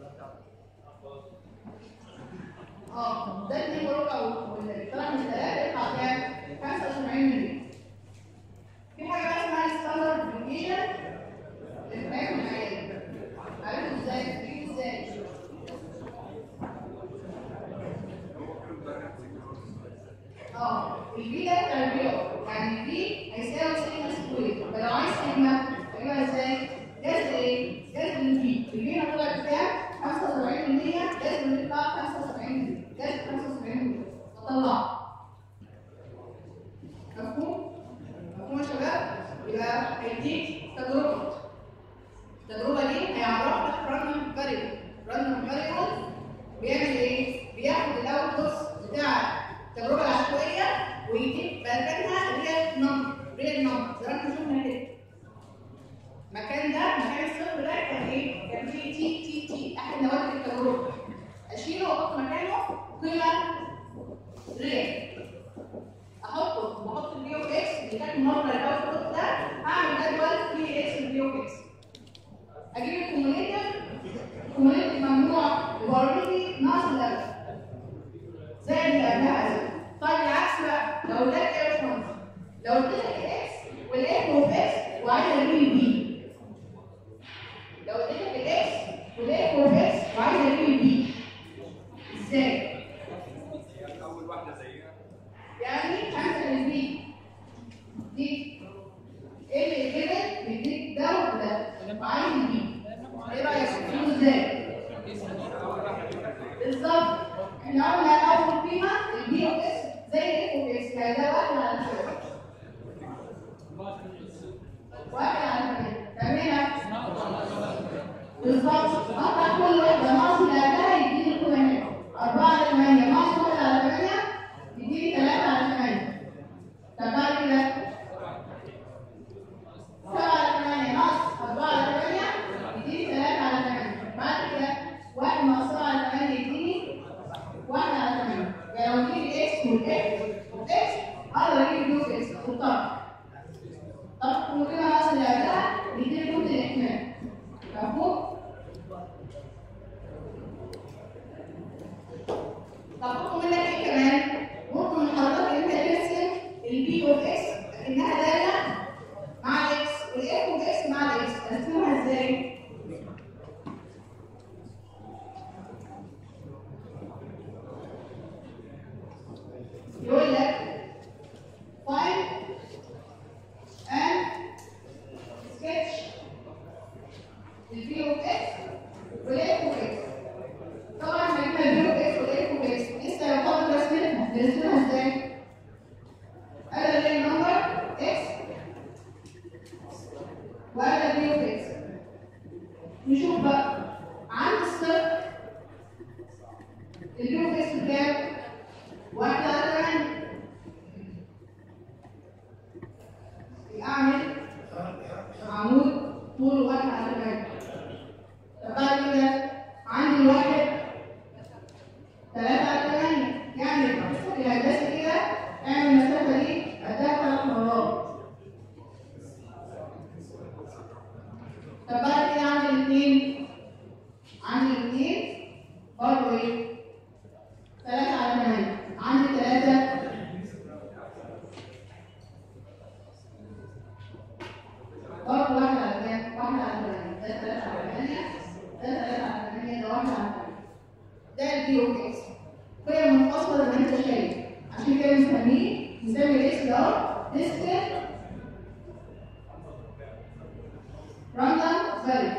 اه ده 2 وربع والثلاث من ثلاثه يطلع كام؟ 75 مللي في حاجه بقى اسمها ستاندرد ديفيجن للفراخ العادي عرفتوا ازاي؟ تجيبوا ازاي؟ اه البي ده تربيع يعني البي هيساوي سيجما سكوير فلو عايز سيجما هيبقى ازاي؟ جذر ايه؟ جذر البي البي هتطلع بكام؟ 75% جذر يطلع 75 جذر 75 هطلع مفهوم؟ مفهوم يا شباب؟ يبقى هيديك تجربه التجربه دي هيعرف لك رقم فاريبل رقم فاريبل بيعمل ايه؟ بياخد الاول نص بتاع التجربه العشوائيه ويجيب مكانها ريال نمبر ريال نمبر زي ما احنا شفنا كده المكان ده مكان الصفر ده كان ايه؟ كان فيه تي تي تي احد نواتج التجربه اشيله واحط مكانه قيمه ريال احطه واحط البي او اكس اللي كانت المره اللي فاتت ده هعمل جدول فيه اكس والبي او اكس اجيب الكوميونيتيف الكوميونيتيف ممنوع يبقى اوريدي ناقص الليفل زي اللي قبلها دي. طيب العكس بقى لو ده ايه يا باشمهندس لو اديتك الاكس والاف اوف اكس وعايز اجيب البي لو اديتك الاكس والاف اوف اكس وعايز اجيب البي ازاي؟ يعني خمسه للبي دي ايه اللي كده بيديك ده وده وعايز البي ايه رايك؟ تقولوا ازاي؟ بالظبط احنا قلنا اول قيمه البي اوف اس زي الاف اوف اس يعني ده واحد على الفوق واحد على الفوق تمام بالظبط قطع كل واحده ناقص اللي قبلها يديني القيمه هنا 4 على 8 ناقص 1 على 8 يديني 3 على 8 طب بعد كده 7 على 8 ناقص 4 على 8 يديني 3 على 8 بعد كده 1 ناقص 7 على 8 يديني 1 على 8 يعني لو جيت اكس والاكس والاكس اقدر اجيب بيو اكس بالطرف طب ممكن ناقص اللي قبلها يديني كود الاحتمال مفهوم؟ طب مطلوب منك ايه كمان؟ ممكن من حضرتك انت ترسم البي اوف اكس انها داله مع الاكس والاف اوف اكس مع الاكس ارسمها ازاي؟ يقول لك find and sketch البي اوف اكس والاف اوف اكس طبعا هنجيب البي اوف اكس والاف اوف اكس لسه يعتبر رسمتها نرسمها ازاي؟ انا اللي نمبر اكس وانا البي اوف اكس نشوف بقى عند الصفر البي اوف اكس بكام؟ واحد على ثمانية أعمل عمود طوله واحد على ثمانية طب بعد كده عندي الواحد ثلاثة على ثمانية يعني في الهندسة كده اعمل المسافة دي قدها ثلاث مرات طب بعد كده عندي الاثنين عندي الاثنين برضه ايه؟ ثلاثة على ثمانية عندي ثلاثة برضه واحد على كام؟ واحد على ثمانية ده ثلاثة على ثمانية ده ثلاثة على ثمانية ده واحد على ثمانية ده البي او اكس قيم منفصلة زي ما انت شايف عشان كده بنسميه نسمي الاكس ده اهو ديسكريت راندوم فاليو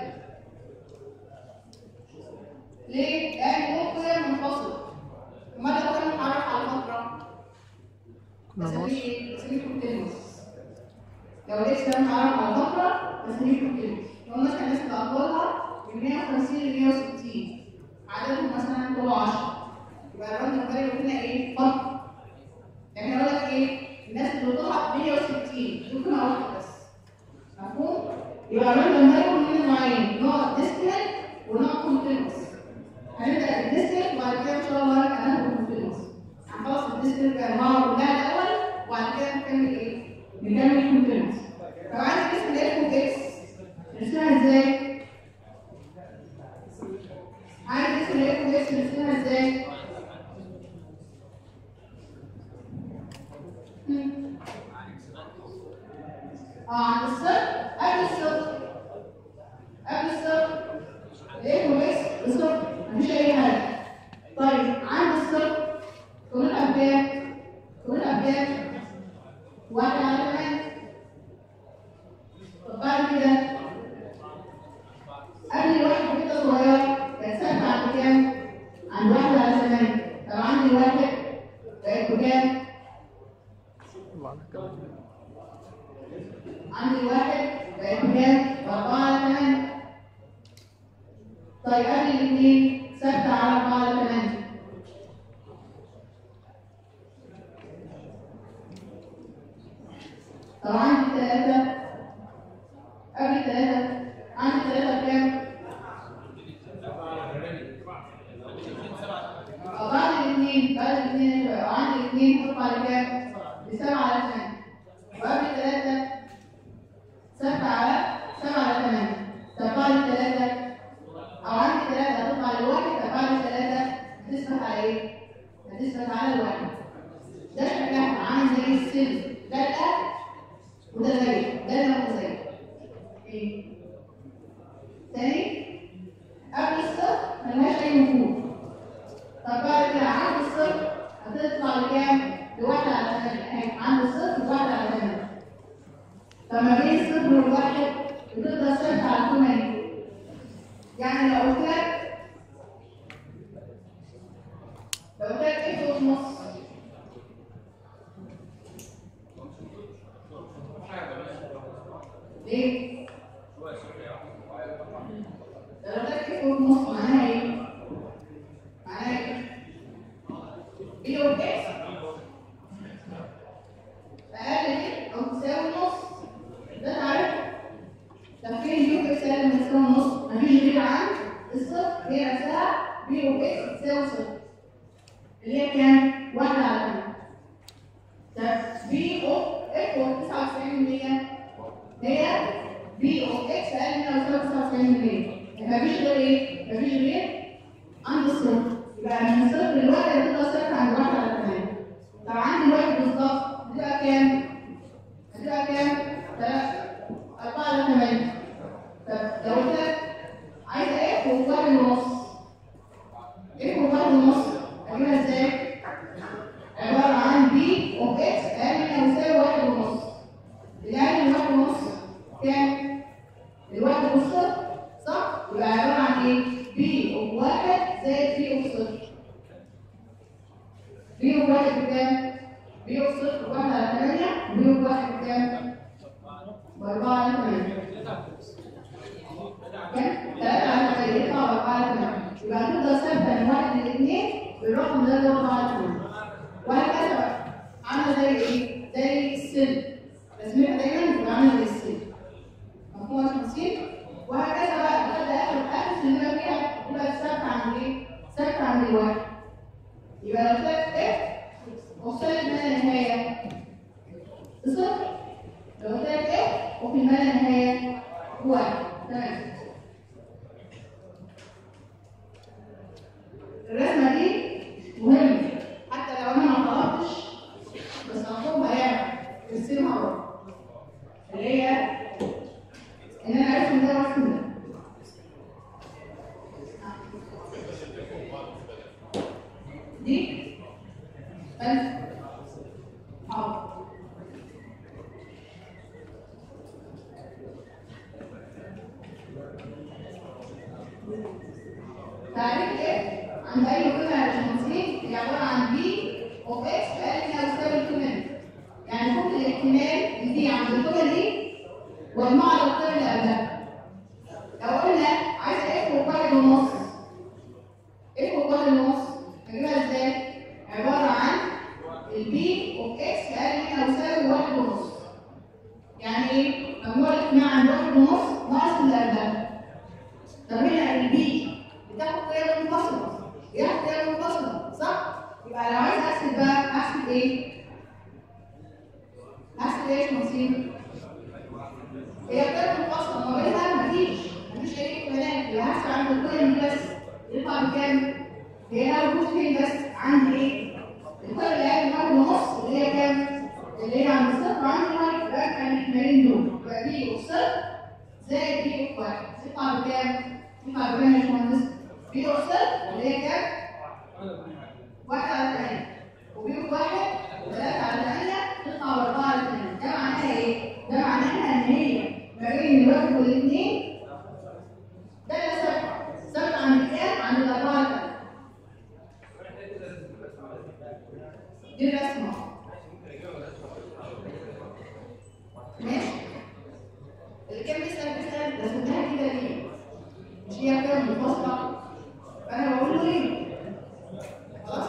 ليه؟ لأن هو قيم منفصلة امال لو كان متعرف على فترة كنا ناقص بسميه ايه؟ بسميه كونتينوس لو الاكس ده متعرف على فترة بسميه كونتينوس لو مثلا الناس اللي أطولها من 150 ل 160 عددهم مثلا طول 10 يبقى الراندوم فاليو هنا ايه؟ فترة يعني اقول لك ايه؟ الناس اللي طولها 160 دول قيمة واحدة بس مفهوم؟ يبقى الراندوم فاليو من نوعين نوع ديسكريت ونوع كونتينوس هنبدا بالديسكريت وبعد كده ان شاء الله هناخد كونتينوس هنخلص الديسكريت بانواعه كلها الاول وبعد كده نكمل ايه؟ نكمل كونتينوس لو عايز اسم الاف اوف اكس نرسمها ازاي؟ الايه كويس نرسمها ازاي؟ مم. اه عند الصفر قبل الصفر قبل الصفر الايه كويس الصفر مفيش اي حاجه طيب عند الصفر كل الابجاد كل الابجاد واحد على ثمانية طب بعد كده قبل الواحد بكده صغيرة كانت ثابتة عند كام؟ عند واحد على ثمانية طب عندي واحد بقت بكام؟ الله على كده عندي واحد بقت بكام؟ بأربعة على ثمانية طيب قبل الاثنين ثابتة على أربعة على ثمانية طب عندي ثلاثة قبل ثلاثة عندي ثلاثة بكام؟ أو بعد الاثنين بعد الاثنين يبقى عندي الاثنين حط على كام؟ بسبعة على ثمانية وقبل ثلاثة سبعة على سبعة على ثمانية طب بعد ثلاثة أو عندي ثلاثة هتطلع لواحد طب بعد ثلاثة هتثبت على إيه؟ هتثبت على الواحد ده شكلها عامل زي السلم ده الأكل وده زي ده اللي زي ايه تاني قبل الصفر ملهاش اي مفهوم طب بعد كده عند الصفر هتطلع لكام؟ لواحد على ثمانية اهي عند الصفر واحد على ثمانية فما بين الصفر والواحد بتفضل ثابتة على ثمانية يعني لو قلت لك لو قلت لك ايه في نص ليه؟ ده لو ده كيف ونص معناها ايه؟ معناها ايه؟ بي او اكس اقل من او تساوي نص ده انت عارفه طب فين بي او اكس اقل من تساوي نص؟ مفيش غير عن الصفر هي نفسها بي او اكس تساوي صفر اللي هي كام؟ واحد على اتنين طب بي او ايكوال 99% هي بي او اكس اقل من 99% مفيش غير ايه؟ مفيش غير عند الصفر يبقى من الصفر للواحد هتبقى صفر عند واحد على ثمانية طب عندي الواحد بالظبط هتبقى كام؟ هتبقى كام؟ تلاتة أربعة على ثمانية طب لو قلت لك عايزة ايه فوق واحد ونص ايه فوق واحد ونص؟ أجيبها ازاي؟ عبارة عن بي اوف اكس اقل من او يساوي واحد ونص الأقل من واحد ونص كام؟ الواحد والصفر صح؟ يبقى عبارة عن ايه؟ بي اوف واحد زائد بي اوف صفر بي اوف واحد بكام؟ بي اوف صفر واحد على ثمانية وبي اوف واحد بكام؟ بأربعة على ثمانية كام؟ ثلاثة على ثمانية يطلع بأربعة على ثمانية يبقى هتفضل ثابتة من واحد لاثنين بالرقم ده اللي هو أربعة على ثمانية وهكذا بقى عامله زي ايه؟ زي السلم لازمها دايما تبقى عامله زي السلم مفهوم يا تفاصيل؟ وهكذا بقى لحد اخر اخر سلمه فيها تبقى ثابته عند ايه؟ ثابته عند الواحد يبقى لو طلعت اف وصلت ما لا نهايه صفر لو طلعت اف وفي ما لا نهايه واحد تمام الرسمه دي مهمه حتى لو انا ما طلبتش بس هطلبها يعني ترسمها ورا اللي هي ان انا ارسم ده وارسم ده دي بس حاضر تعريف ايه عند اي قيمه يا باشمهندسين هي عباره عن بي اوف اكس اقل من او يساوي القيمه يعني ممكن الاحتمال يزيد عند القيمه دي واجمع على القيمه اللي قبلها لو قلنا عايزه اف واحد ونص اف واحد ونص هجيبها ازاي؟ عباره عن البي اوف اكس اقل من او يساوي واحد ونص يعني ايه؟ مجموع الاجتماع عند واحد ونص ناقص اللي قبلها طب هنا البي بتاخد قيم منفصلة بياخد قيم منفصلة صح؟ يبقى لو عايز احسب بقى احسب ايه؟ احسب ايه يا شمسين؟ هي قيم منفصلة ما بينها مفيش مفيش اي احتمالات اللي هحسب عند القيم دي بس يطلع بكام؟ هي لو موجود فين بس عندي ايه؟ الكل اللي قاعد واحد ونص اللي هي كام؟ اللي هي عند الصفر عندي واحد يبقى كان الاحتمالين دول يبقى بي وصفر زائد بي واحد يطلع بكام؟ يطلع بكام يا باشمهندس؟ بي وصفر اللي هي كام؟ واحد على ثمانية وبي واحد وثلاثة على ثمانية تطلع بأربعة على ثمانية ده معناها ايه؟ ده معناها ان هي ما بين الواحد والاثنين ده اللي ثابت ثابت عند كام؟ عند الأربعة على ثمانية دي الرسمة ماشي اللي كان بيسأل بيسأل رسمتها كده ليه؟ مش هي كده منفصلة فأنا بقول له ليه؟ خلاص؟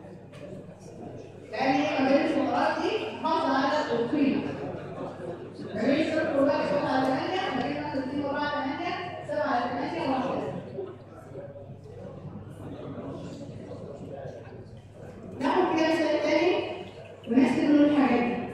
لأن هي ما بين الفقرات دي محافظة على القيمة ما بين صفر وواحد سبعة على ثمانية ما بين واحد واثنين وأربعة على ثمانية سبعة على ثمانية وهكذا ناخد كده مثال تاني ونحسب له الحاجات دي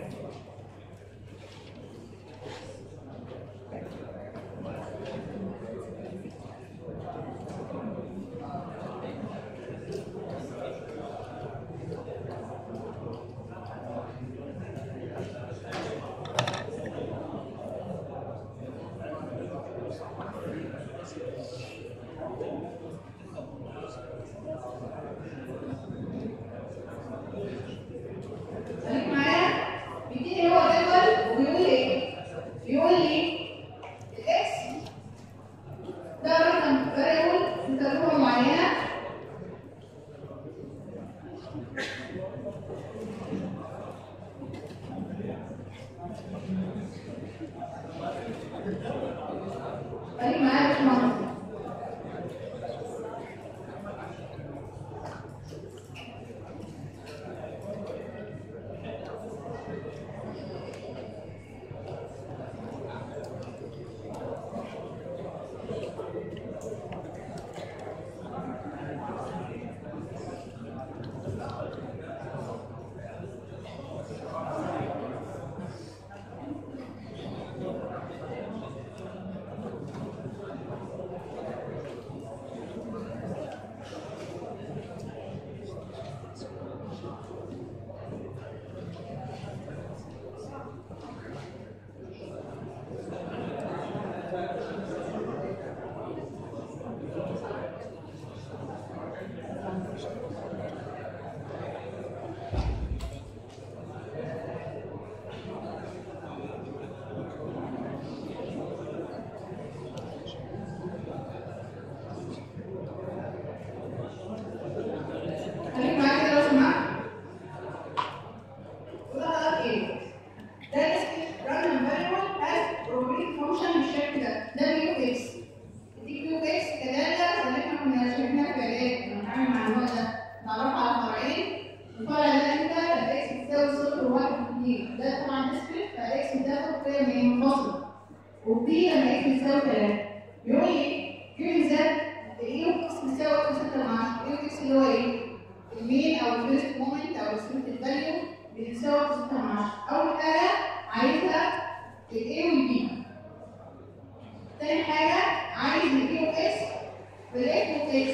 خليك معايا بيديني هو جدول وبيقول ايه؟ بيقول لي الاكس ده رقم فاريبل في تجربه معينه خليك معايا يا باشمهندس خليك معايا كده لو سمحت وده غلط ايه؟ ده اسمه random variable has probability function بالشكل ده ده بيو اكس دي بيو اكس كدالة زي اللي احنا كنا شايفينها في اعداد لما بنتعامل مع النوع ده نتعرف على فرعين الفرع ده انت الاكس بتساوي صفر وواحد واثنين ده طبعا ديسكريت فالاكس بتاخد قيم ايه منفصلة وبي لما اكس بتساوي ثلاثة بيقول لي كيف ذات الايه اكس بتساوي واحد وستة من عشرة ايه اكس اللي هو ايه؟ المين او الفيرست مومنت او السيمت فاليو بتساوي 6 من 10 اول حاجه عايزها الاي والبي تاني حاجه عايز الاي واكس والاف واكس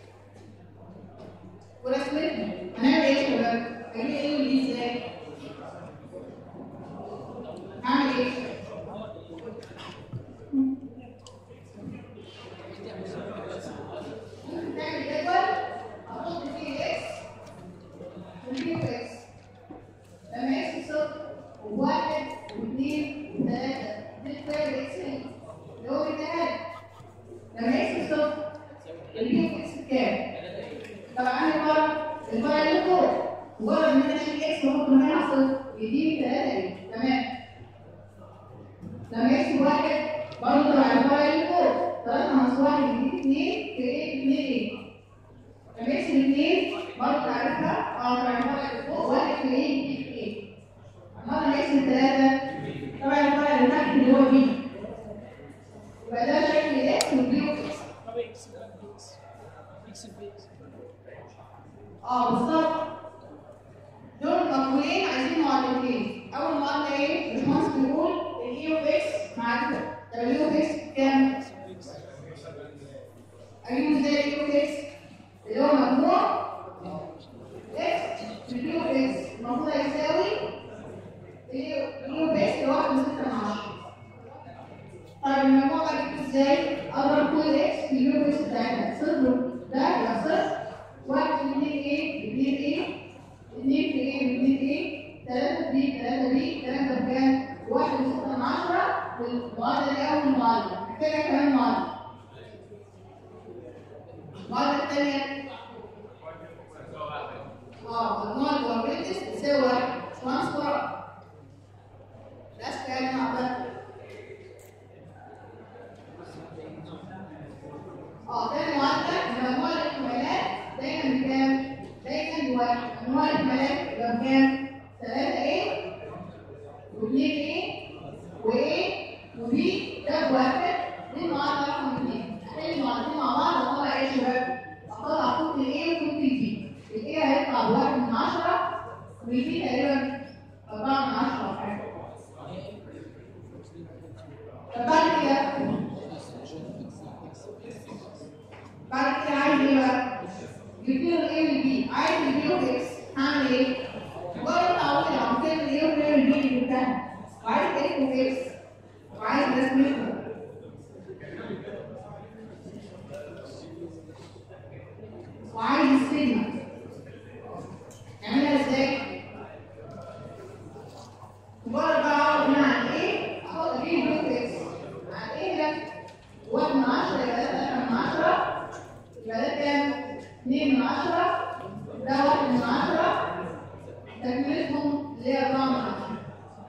ورسمتهم هنعمل ايه يا شباب؟ هجيب الاي والبي ازاي؟ هعمل ايه؟ ممكن تعمل جدول احط فيه الاكس وفيه اكس لما اكس صفر وواحد واثنين وثلاثة دي سكوير اكس اللي هو بيتهاد لما اكس صفر البي اكس بكام؟ طبعا عندي فرق الفرق اللي فوق مجرد ان انا اشيل اكس واحط مكانها صفر يديني ثلاثة ايه تمام لما اكس واحد برضه طبعا الفرق اللي فوق ثلاثة ناقص واحد يديني اثنين في ايه؟ اثنين ايه؟ لما اكس الاثنين برضه تعرفها اه طبعا الفرق اللي فوق واحد في ايه؟ يديك ايه؟ مرة اكس الثلاثة طبعا الفرق اللي تحت اللي هو بي يبقى ده شكل اكس وبي واكس طب اكس بقى اكس اكس بيكس اه بالظبط دول مقولين عايزين معادلتين اول معادله ايه الباشمهندس بيقول الاي اوف اكس مع كده طب الاي اوف اكس كام اجيبه ازاي كيلو اكس اللي هو مجموع اكس في كيلو اكس المفروض هيساوي كيلو اكس اللي هو 1 6 من 10 طيب المجموع بقى جبته ازاي؟ اضرب كل اكس في كيلو اكس بتاعتها صفر ده يبقى صفر واحد في 2 ايه ب 2 ايه 2 في ايه ب 2 ايه 3 بي 3 بي 3 بكام؟ 1 و 6 من 10 والمعادله دي اول معادله محتاجه كمان معادله المعادله الثانيه اه مجموع البروبابيلتيز بتساوي واحد اسمها سكور ده اشكال معبده اه تاني معادله ان مجموع الاحتمالات دايما بكام؟ دايما بواحد مجموع الاحتمالات يبقى بكام؟ 3 ايه و2 ايه وايه وبي ده بواحد دي المعادله رقم 2 احل المعادلتين مع بعض واطلع ايه يا شباب؟ اطلع كود الايه وكود البي الايه هيطلع بواحد من 10 والبي تقريبا 4 من 10 او حاجه طب بعد كده بعد كده عايز ايه بقى؟ جبت له الايه والبي عايز البي اوف اكس هعمل ايه؟ مجرد تعويض عن كلمه الايه والايه والبي اللي جبتها وعايز ايه اوف اكس وعايز رسمتها وعايز السيجما نعملها ازاي؟ مجرد بقى اعرف هنا عن ايه احط اجيب بلوك اكس عن ايه ده؟ واحد من عشرة يبقى ده تلاتة من عشرة يبقى ده كام؟ اتنين من عشرة ده واحد من عشرة تكملتهم اللي هي أربعة من عشرة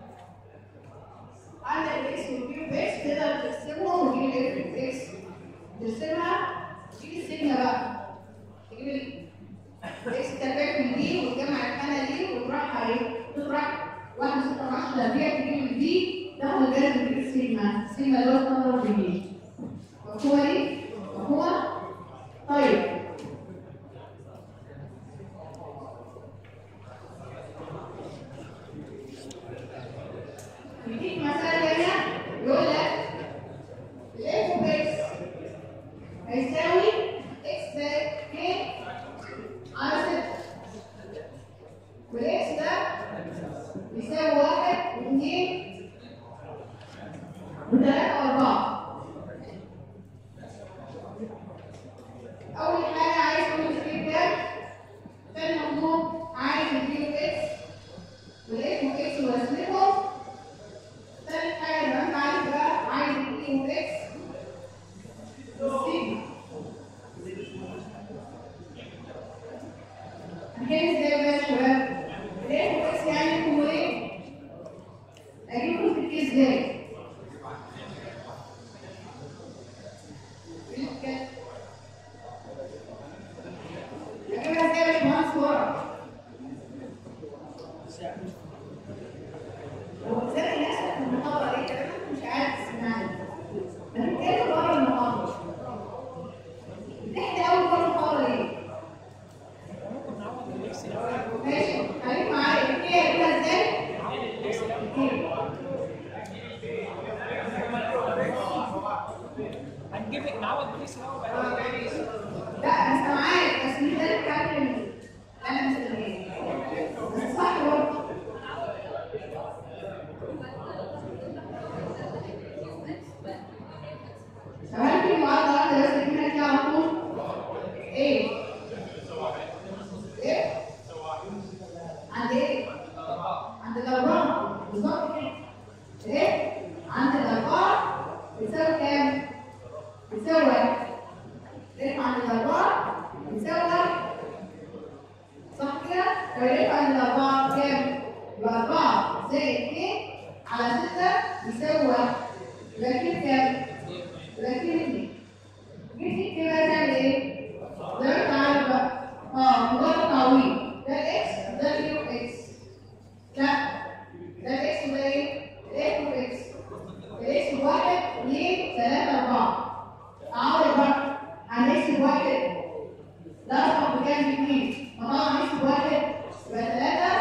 عندك الاكس والبي واكس تقدر تقسمهم وتجيب الاف اكس ترسمها تجيب السيجما بقى تجيب الاكس تربيع من دي وتجمع الخانة دي وتطرحها ايه؟ تطرح واحد ستة من عشرة تربيع تجيب البي تاخد الجذر تجيب السيجما السيجما اللي هو الثمرة بالجيش مفهومة دي؟ مفهومة؟ طيب يديك مسألة تانية يقول لك الاف اوف اكس هيساوي اكس زائد كي على 6 والاكس ده يساوي واحد واثنين وثلاثة وأربعة أول حاجة عايز تقول السكيل كام؟ تاني مطلوب عايز الكيلو اكس والاف اوف اكس ورسمتهم تالت حاجة يبقى أنت عايز بقى عايز الكيلو اكس والسيجما هنحل ازاي بقى يا شباب؟ الاف اوف اكس يعني يكون ايه؟ أجيب له في الكيس ازاي؟ أجيبها ازاي يا باشمهندس ورا؟ هو ازاي الناس في المحاضرة ايه؟ كلام انت مش عارف تسمعني. هنتكلم بره المحاضرة. بتحكي أول مرة المحاضرة ليه؟ ماشي خليك معايا ايه هجيبها ازاي؟ ايه؟ هنجيب نعوض بليس الاول بعدين لا انا سامعاك بس مش ده الكلام اللي انا مستنياه بس صح برضه طب هل في معادلة واحدة بس كده كده على طول؟ ايه؟ ايه؟ عند ايه؟ عند الأربعة بالظبط كده ايه؟ عند الأربعة بتساوي كام؟ بتساوي واحد رفع عن الأربعة يساوي واحد صح كده؟ فيرفع عن الأربعة كام؟ يبقى أربعة زائد اتنين على ستة يساوي واحد يبقى كده كام؟ يبقى كده اتنين جيت كده بقى تعمل ايه؟ ده انت عارف بقى اه مجرد تعويض ده الاكس ده اليو اكس لا ده الاكس وده ايه؟ الاكس واكس الاكس بواحد اثنين ثلاثة أربعة أعوض بقى عن اكس بواحد لا رقم بكام باثنين فطبعا اكس بواحد يبقى ثلاثة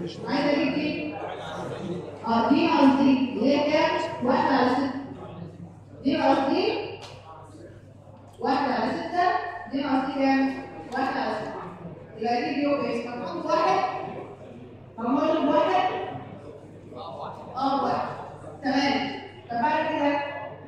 عايزه اجيب دي اه دي ناقص دي اللي هي كام؟ واحد على ستة دي ناقص دي واحد على ستة دي ناقص دي كام؟ واحد على ستة يبقى دي بيو بيس هنحط واحد هنمر بواحد اه واحد تمام طب بعد كده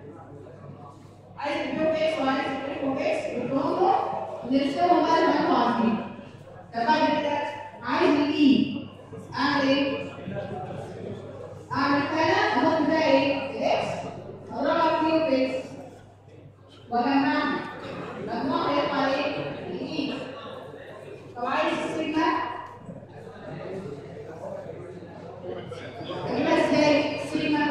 عايز البيو بيس وعايز البيو بيس بتضمه ونرسمهم بقى زي ما انتوا عارفين طب بعد كده عايز الاي اعمل ايه؟ اعمل كده احط بقى ايه؟ الاكس اضربها في بيو بيس واجمعها مجموعها هيطلع ايه؟ الاي طب عايز السيجما اجيبها ازاي؟ سيجما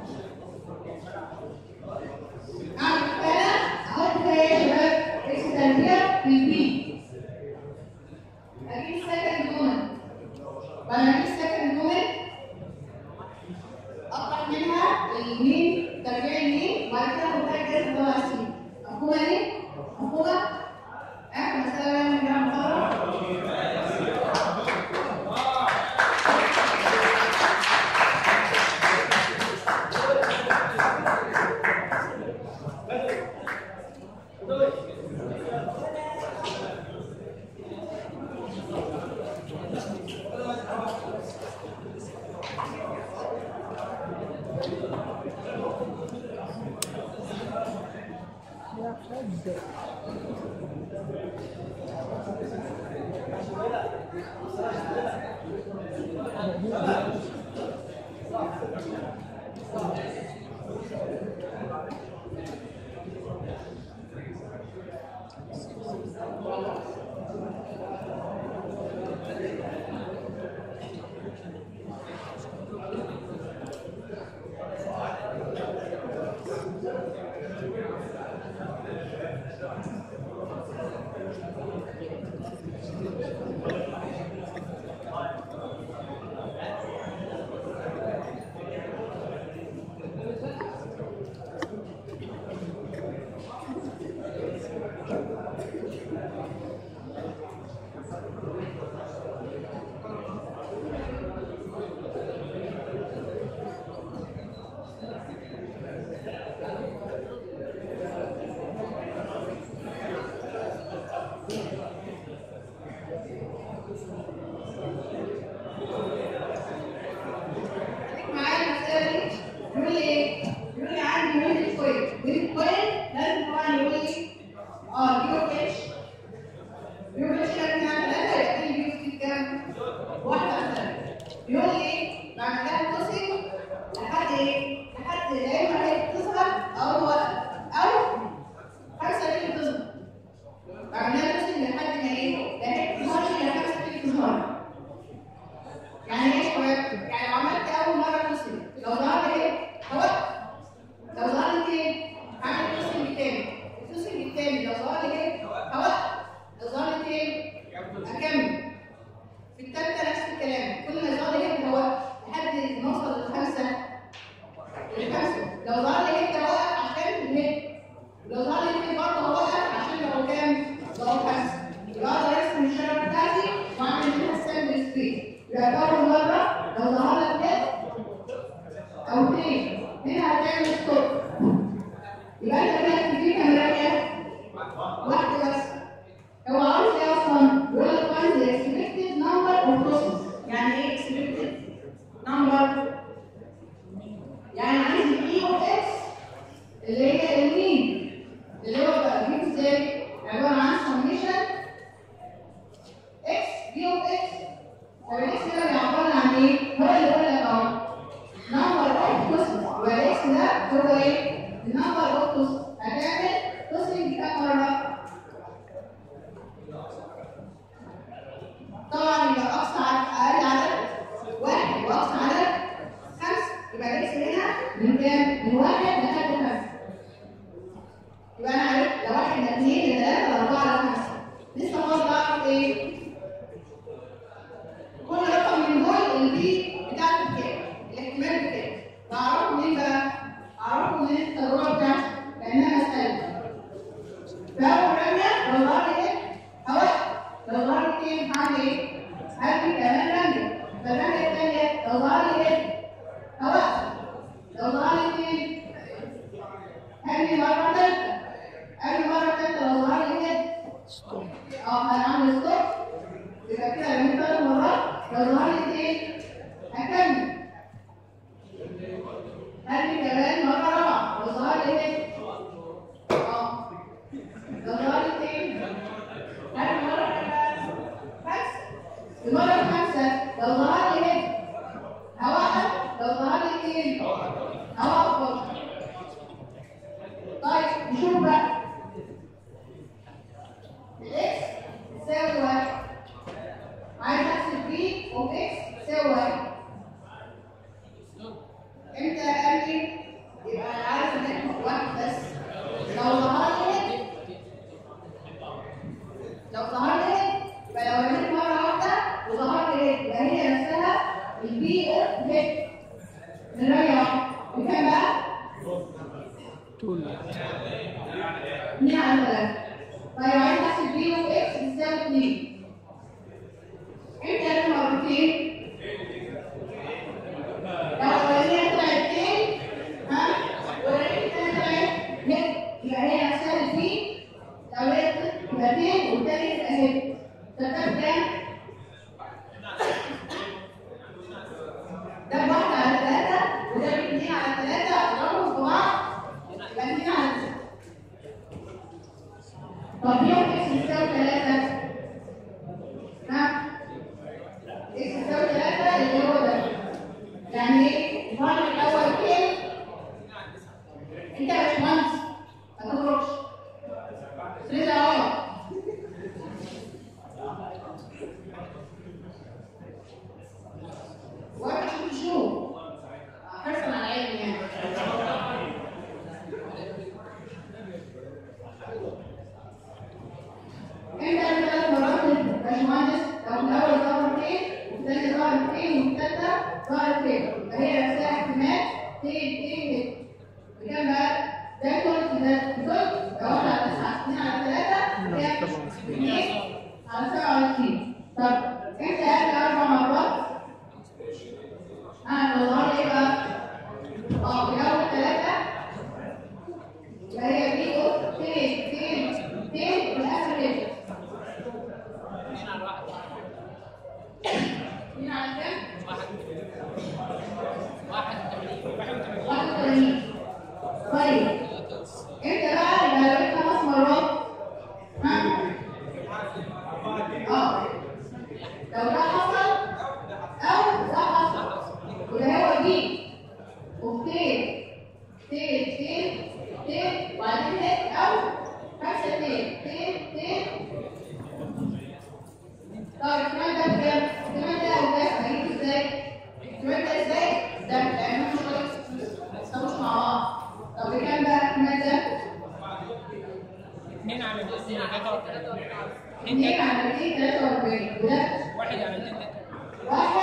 اعمل كده احط كده ايه يا شباب؟ اكس تربيع في البي اجيب سكند جمل بعد ما اجيب سكند جمل اطرح منها اليمين تربيع اليمين وبعد كده احطها الجذر اللي هو السين مفهومه دي؟ مفهومه؟ اخر مساله بقى من جامعه محاضره معايا المسألة دي يقول لي ايه؟ يقول لي عندي ميل كويل ميل كويل لازم طبعا يقول لي اه بيو اتش بيو اتش كام كام ثلاثة يبقى لي بيو في كام؟ واحدة على ثلاثة يقول لي ايه؟ بعد كده تصل لحد ايه؟ لحد يا اما هي تظهر او توقف او خمسة تيجي تظهر بعد كده تصل لحد ما ايه؟ لا هي تظهر لا خمسة تيجي تظهر يعني ايه يا شباب؟ يعني لو عملت اول مره توصل لو ظهر ايه؟ توقف لو ظهر ايه؟ هعمل توصل بالتاني التوصل بالتاني لو ظهر ايه؟ توقف لو ظهر ايه؟ اكمل في التالتة نفس الكلام كل ما ظهر ايه توقف لحد ما نوصل للخمسة للخمسة لو ظهر ايه توقف عشان ايه؟ لو ظهر ايه برضه هوقف عشان لو كام؟ لو خمسة يبقى اقدر ارسم الشجرة بتاعتي واعمل منها السامبل سبيس يبقى أول مرة لو ظهر لك كده أو اثنين هنا هتعمل ستوب يبقى أنت كده تدي كاميرا واحدة بس هو عاوز إيه أصلا؟ بيقول لك find the expected number of crosses يعني إيه expected number؟ يعني عايز ال E of X اللي هي المين اللي هو بقى بيجيب ازاي؟ عبارة عن summation X B of X طب الاكس ده بيعبر عن ايه؟ هو اللي بقول لك اهو نمبر اوف كوسمس يبقى الاكس ده هو ايه؟ النمبر اوف كوسمس هتعمل كوسمس كام مره؟ طبعا يبقى اقصى عدد اقل عدد واحد واقصى عدد خمسه يبقى الاكس هنا من كام؟ من واحد لحد خمسه يبقى انا عرفت لو واحد لاثنين لثلاثه لاربعه لخمسه لسه فاضل اعرف ايه؟ كل رقم من دول البي بتاعته بكام؟ الاحتمال بكام؟ بعرفه منين بقى؟ اعرفه من التجربه بتاعتي لانها مساله. فاول رميه لو ظهر ايه؟ هوقف لو ظهر اثنين هعمل ايه؟ هرمي كمان رميه فالرميه ايه لو ظهر لي ايه خلاص لو ظهر لي اثنين هني مرة ثالثة هني مرة ثالثة لو ظهر لي ايه اه هنعمل ستوب يبقى كده من ثلاث مرات لو ظهر لي اثنين هكمل هني كمان مرة رابعة لو ظهر لي ايه اه لو ظهر لي اثنين هني مرة خمسة المرة الخامسة لو ظهر لي ايه هوقف لو ظهر لي اثنين هوقف برضه. طيب نشوف بقى الاكس تساوي واحد عايز احسب بي اوف اكس تساوي واحد امتى اجي يبقى انا عارف ان احنا واحد بس لو ظهر لي لو ظهر لي يبقى لو رميت مره واحده وظهر لي يبقى هي نفسها البي اوف هيك نراجع بكام بقى؟ اتنين على ثلاثة طيب عايز احسب بي اوف اكس بتساوي اتنين امتى ارمي مرتين؟ لو الاولانية طلعت اتنين ها والاولانية التانية طلعت هيك يبقى هي نفسها البي الاولانية تبقى اتنين والتانية تبقى هيك ترتب كام؟ ده بواحد على ثلاثة وده باتنين على ثلاثة اضربهم في بعض يبقى اتنين على ثلاثة طب يوم اكس يساوي ثلاثة ها؟ اكس يساوي ثلاثة اللي هو ده يعني ايه؟ الفرق الأول كام؟ أنت يا باشمهندس ما تخرجش رضا اهو واحد شوف شو حرصا على العلم يعني انت ثلاث مرات الباشمهندس لو الاول ظهر اثنين والثاني ظهر اثنين والثالثه ظهر اثنين فهي نفسها احتمال اثنين اثنين بكام بقى؟ ده كل ده كل لو احنا على تسعه اثنين على ثلاثه كام؟ اثنين على سبعه وعشرين طب انت قاعد اربع مرات انا ظهر ايه بقى؟ اه في الاول ثلاثه يبقى هي دي اثنين اثنين اثنين وفي الاخر كده مين على كام؟ واحد وثمانين. طيب انت بقى يبقى لو انت خمس مرات ها؟ اه لو ده حصل او ده حصل وده هو دي اوكي اثنين اثنين اثنين وبعدين هيك او خمسه اثنين اثنين اثنين طيب كمان ده بكام؟ كمان ده وده هيجي ازاي؟ كمان ده ازاي؟ ده لانهم مش ما يستووش مع بعض طب بكام بقى كمان ده؟ اثنين على الاثنين ثلاثة وثلاثة اثنين على اثنين 43 وده واحد على اثنين واحد